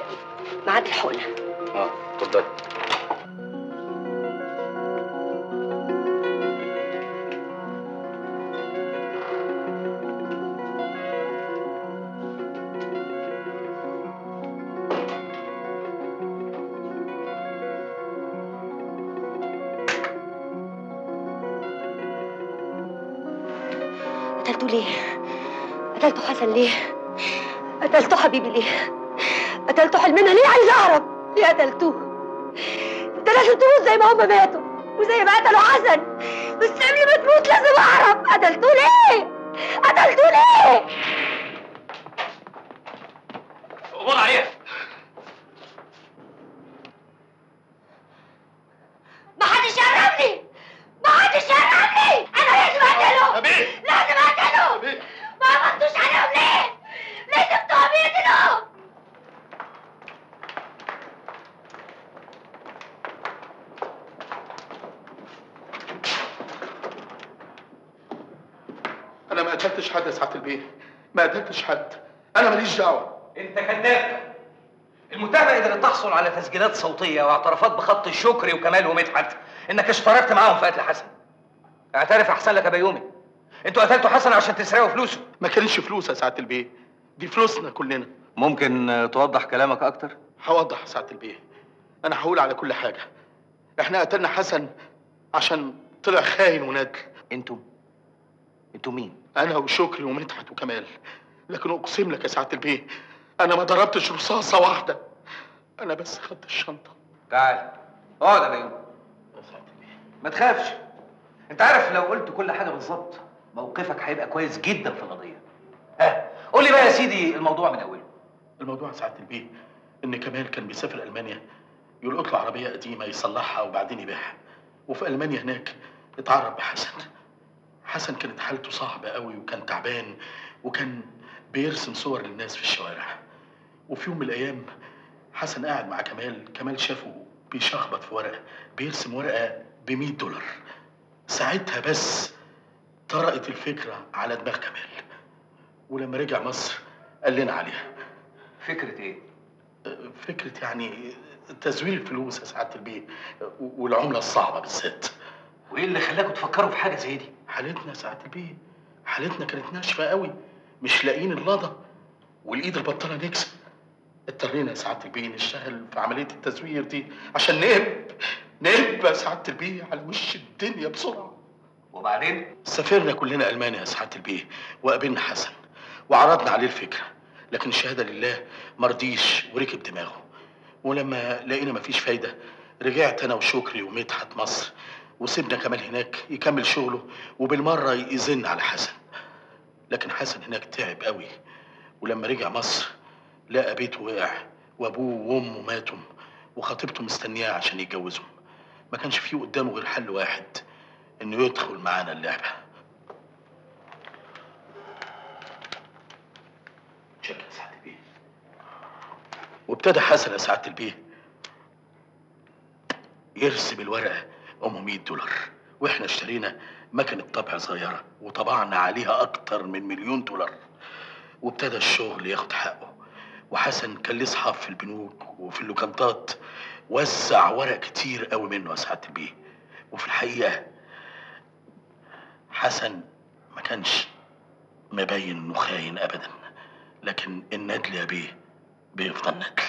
ميعاد الحقنه اه اتفضل قتلته ليه قتلته حسن ليه قتلته حبيبي ليه قتلته حلمنا ليه عايز اعرف ليه قتلتوه انت لازم تموت زي ما هم ماتوا وزي ما قتلوا حسن بس قبل ما تموت لازم اعرف قتلتوه ليه قتلتوه ليه قبض عليها ما حدش يقربني ما حدش يقربني انا لازم اقتله لازم اقتله ما قبضتوش عليهم ليه ليه سبتوهم يقتلوا انا ما قتلتش حد يا سعاده البيه ما قتلتش حد انا ماليش دعوه انت كذاب المتهمة قدرت تحصل على تسجيلات صوتية واعترافات بخط الشكري وكمال ومدحت انك اشتركت معاهم في قتل حسن اعترف احسن لك يا بيومي انتوا قتلتوا حسن عشان تسرقوا فلوسه ما كانش فلوس يا سعاده البيه دي فلوسنا كلنا ممكن آه، توضح كلامك اكتر هوضح يا سعاده البيه انا هقول على كل حاجه احنا قتلنا حسن عشان طلع خاين وندل انتوا انتوا مين انا وشكري ومدحت وكمال لكن اقسم لك يا سعاده البيه انا ما ضربتش رصاصه واحده انا بس خدت الشنطه تعال اقعد يا بيومي ما تخافش انت عارف لو قلت كل حاجة بالظبط موقفك هيبقى كويس جدا في القضية ها قول لي بقى يا سيدي الموضوع من اوله الموضوع يا سعاده البيه ان كمال كان بيسافر المانيا يلقط له عربيه قديمه يصلحها وبعدين يبيعها وفي المانيا هناك اتعرف بحسن حسن كانت حالته صعبه قوي وكان تعبان وكان بيرسم صور للناس في الشوارع وفي يوم من الايام حسن قاعد مع كمال كمال شافه بيشخبط في ورقه بيرسم ورقه ب 100 دولار ساعتها بس طرقت الفكره على دماغ كمال ولما رجع مصر قال لنا عليها فكره ايه فكره يعني تزوير الفلوس يا سعاده البيه والعمله الصعبه بالذات وايه اللي خلاكم تفكروا في حاجه زي دي حالتنا يا سعاده البيه حالتنا كانت ناشفه قوي مش لاقيين اللضا والايد البطاله نكسب اضطرينا يا سعاده البيه نشتغل في عمليه التزوير دي عشان نهب نهب يا سعاده البيه على وش الدنيا بسرعه وبعدين سافرنا كلنا المانيا يا سعاده البيه وقابلنا حسن وعرضنا عليه الفكره لكن الشهاده لله مرضيش وركب دماغه ولما لقينا مفيش فايده رجعت انا وشكري ومدحت مصر وسيبنا كمال هناك يكمل شغله وبالمره يزن على حسن لكن حسن هناك تعب قوي ولما رجع مصر لقى بيته وقع وابوه وامه ماتوا وخطيبته مستنياه عشان يتجوزهم ما كانش فيه قدامه غير حل واحد انه يدخل معانا اللعبه شكرا يا سعاده البيه وابتدى حسن يا سعاده البيه يرسم الورقه ام 100 دولار واحنا اشترينا مكنه طبع صغيره وطبعنا عليها اكتر من مليون دولار وابتدى الشغل ياخد حقه وحسن كان ليه اصحاب في البنوك وفي اللوكانتات وزع ورق كتير قوي منه يا سعاده البيه وفي الحقيقه حسن ما كانش مبين انه خاين ابدا لكن الندل يا بيه بيفضل ندل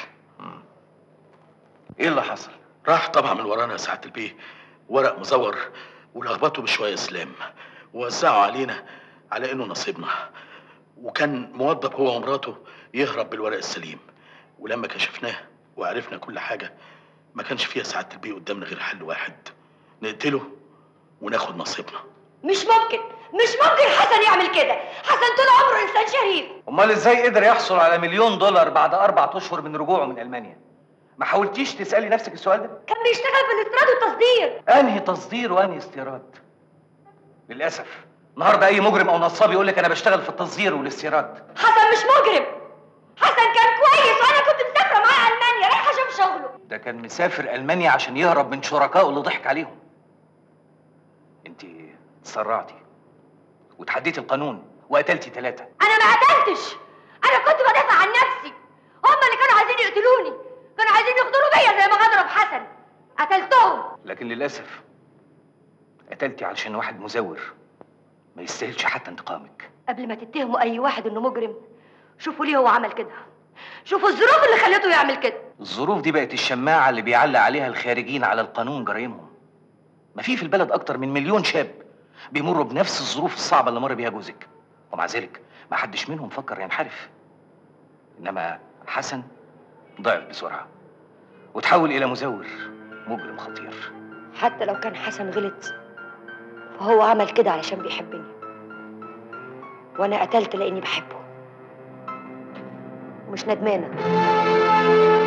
ايه اللي حصل راح طبعا من ورانا يا سعاده البيه ورق مزور ولخبطه بشويه اسلام ووزعوا علينا على انه نصيبنا وكان موظف هو ومراته يهرب بالورق السليم ولما كشفناه وعرفنا كل حاجه ما كانش فيها سعاده البيه قدامنا غير حل واحد نقتله وناخد نصيبنا مش ممكن مش ممكن حسن يعمل كده حسن طول عمره انسان شريف امال ازاي قدر يحصل على مليون دولار بعد اربع اشهر من رجوعه من المانيا ما حاولتيش تسالي نفسك السؤال ده كان بيشتغل في الاستيراد والتصدير انهي تصدير وانهي استيراد للاسف النهارده اي مجرم او نصاب يقول لك انا بشتغل في التصدير والاستيراد حسن مش مجرم حسن كان كويس وانا كنت مسافره معاه المانيا رايحه اشوف شغله ده كان مسافر المانيا عشان يهرب من شركائه اللي ضحك عليهم انت تسرعتي وتحديتي القانون وقتلتي ثلاثه انا ما قتلتش انا كنت بدافع عن نفسي هم اللي كانوا عايزين يقتلوني كانوا عايزين يغدروا بيا زي ما غدروا بحسن قتلتهم لكن للاسف قتلتي علشان واحد مزور ما يستاهلش حتى انتقامك قبل ما تتهموا اي واحد انه مجرم شوفوا ليه هو عمل كده شوفوا الظروف اللي خلته يعمل كده الظروف دي بقت الشماعه اللي بيعلق عليها الخارجين على القانون جرايمهم ما في في البلد اكتر من مليون شاب بيمروا بنفس الظروف الصعبه اللي مر بيها جوزك ومع ذلك ما حدش منهم فكر ينحرف انما حسن ضعف بسرعه وتحول الى مزور مجرم خطير حتى لو كان حسن غلط فهو عمل كده علشان بيحبني وانا قتلت لاني بحبه مش ندمانه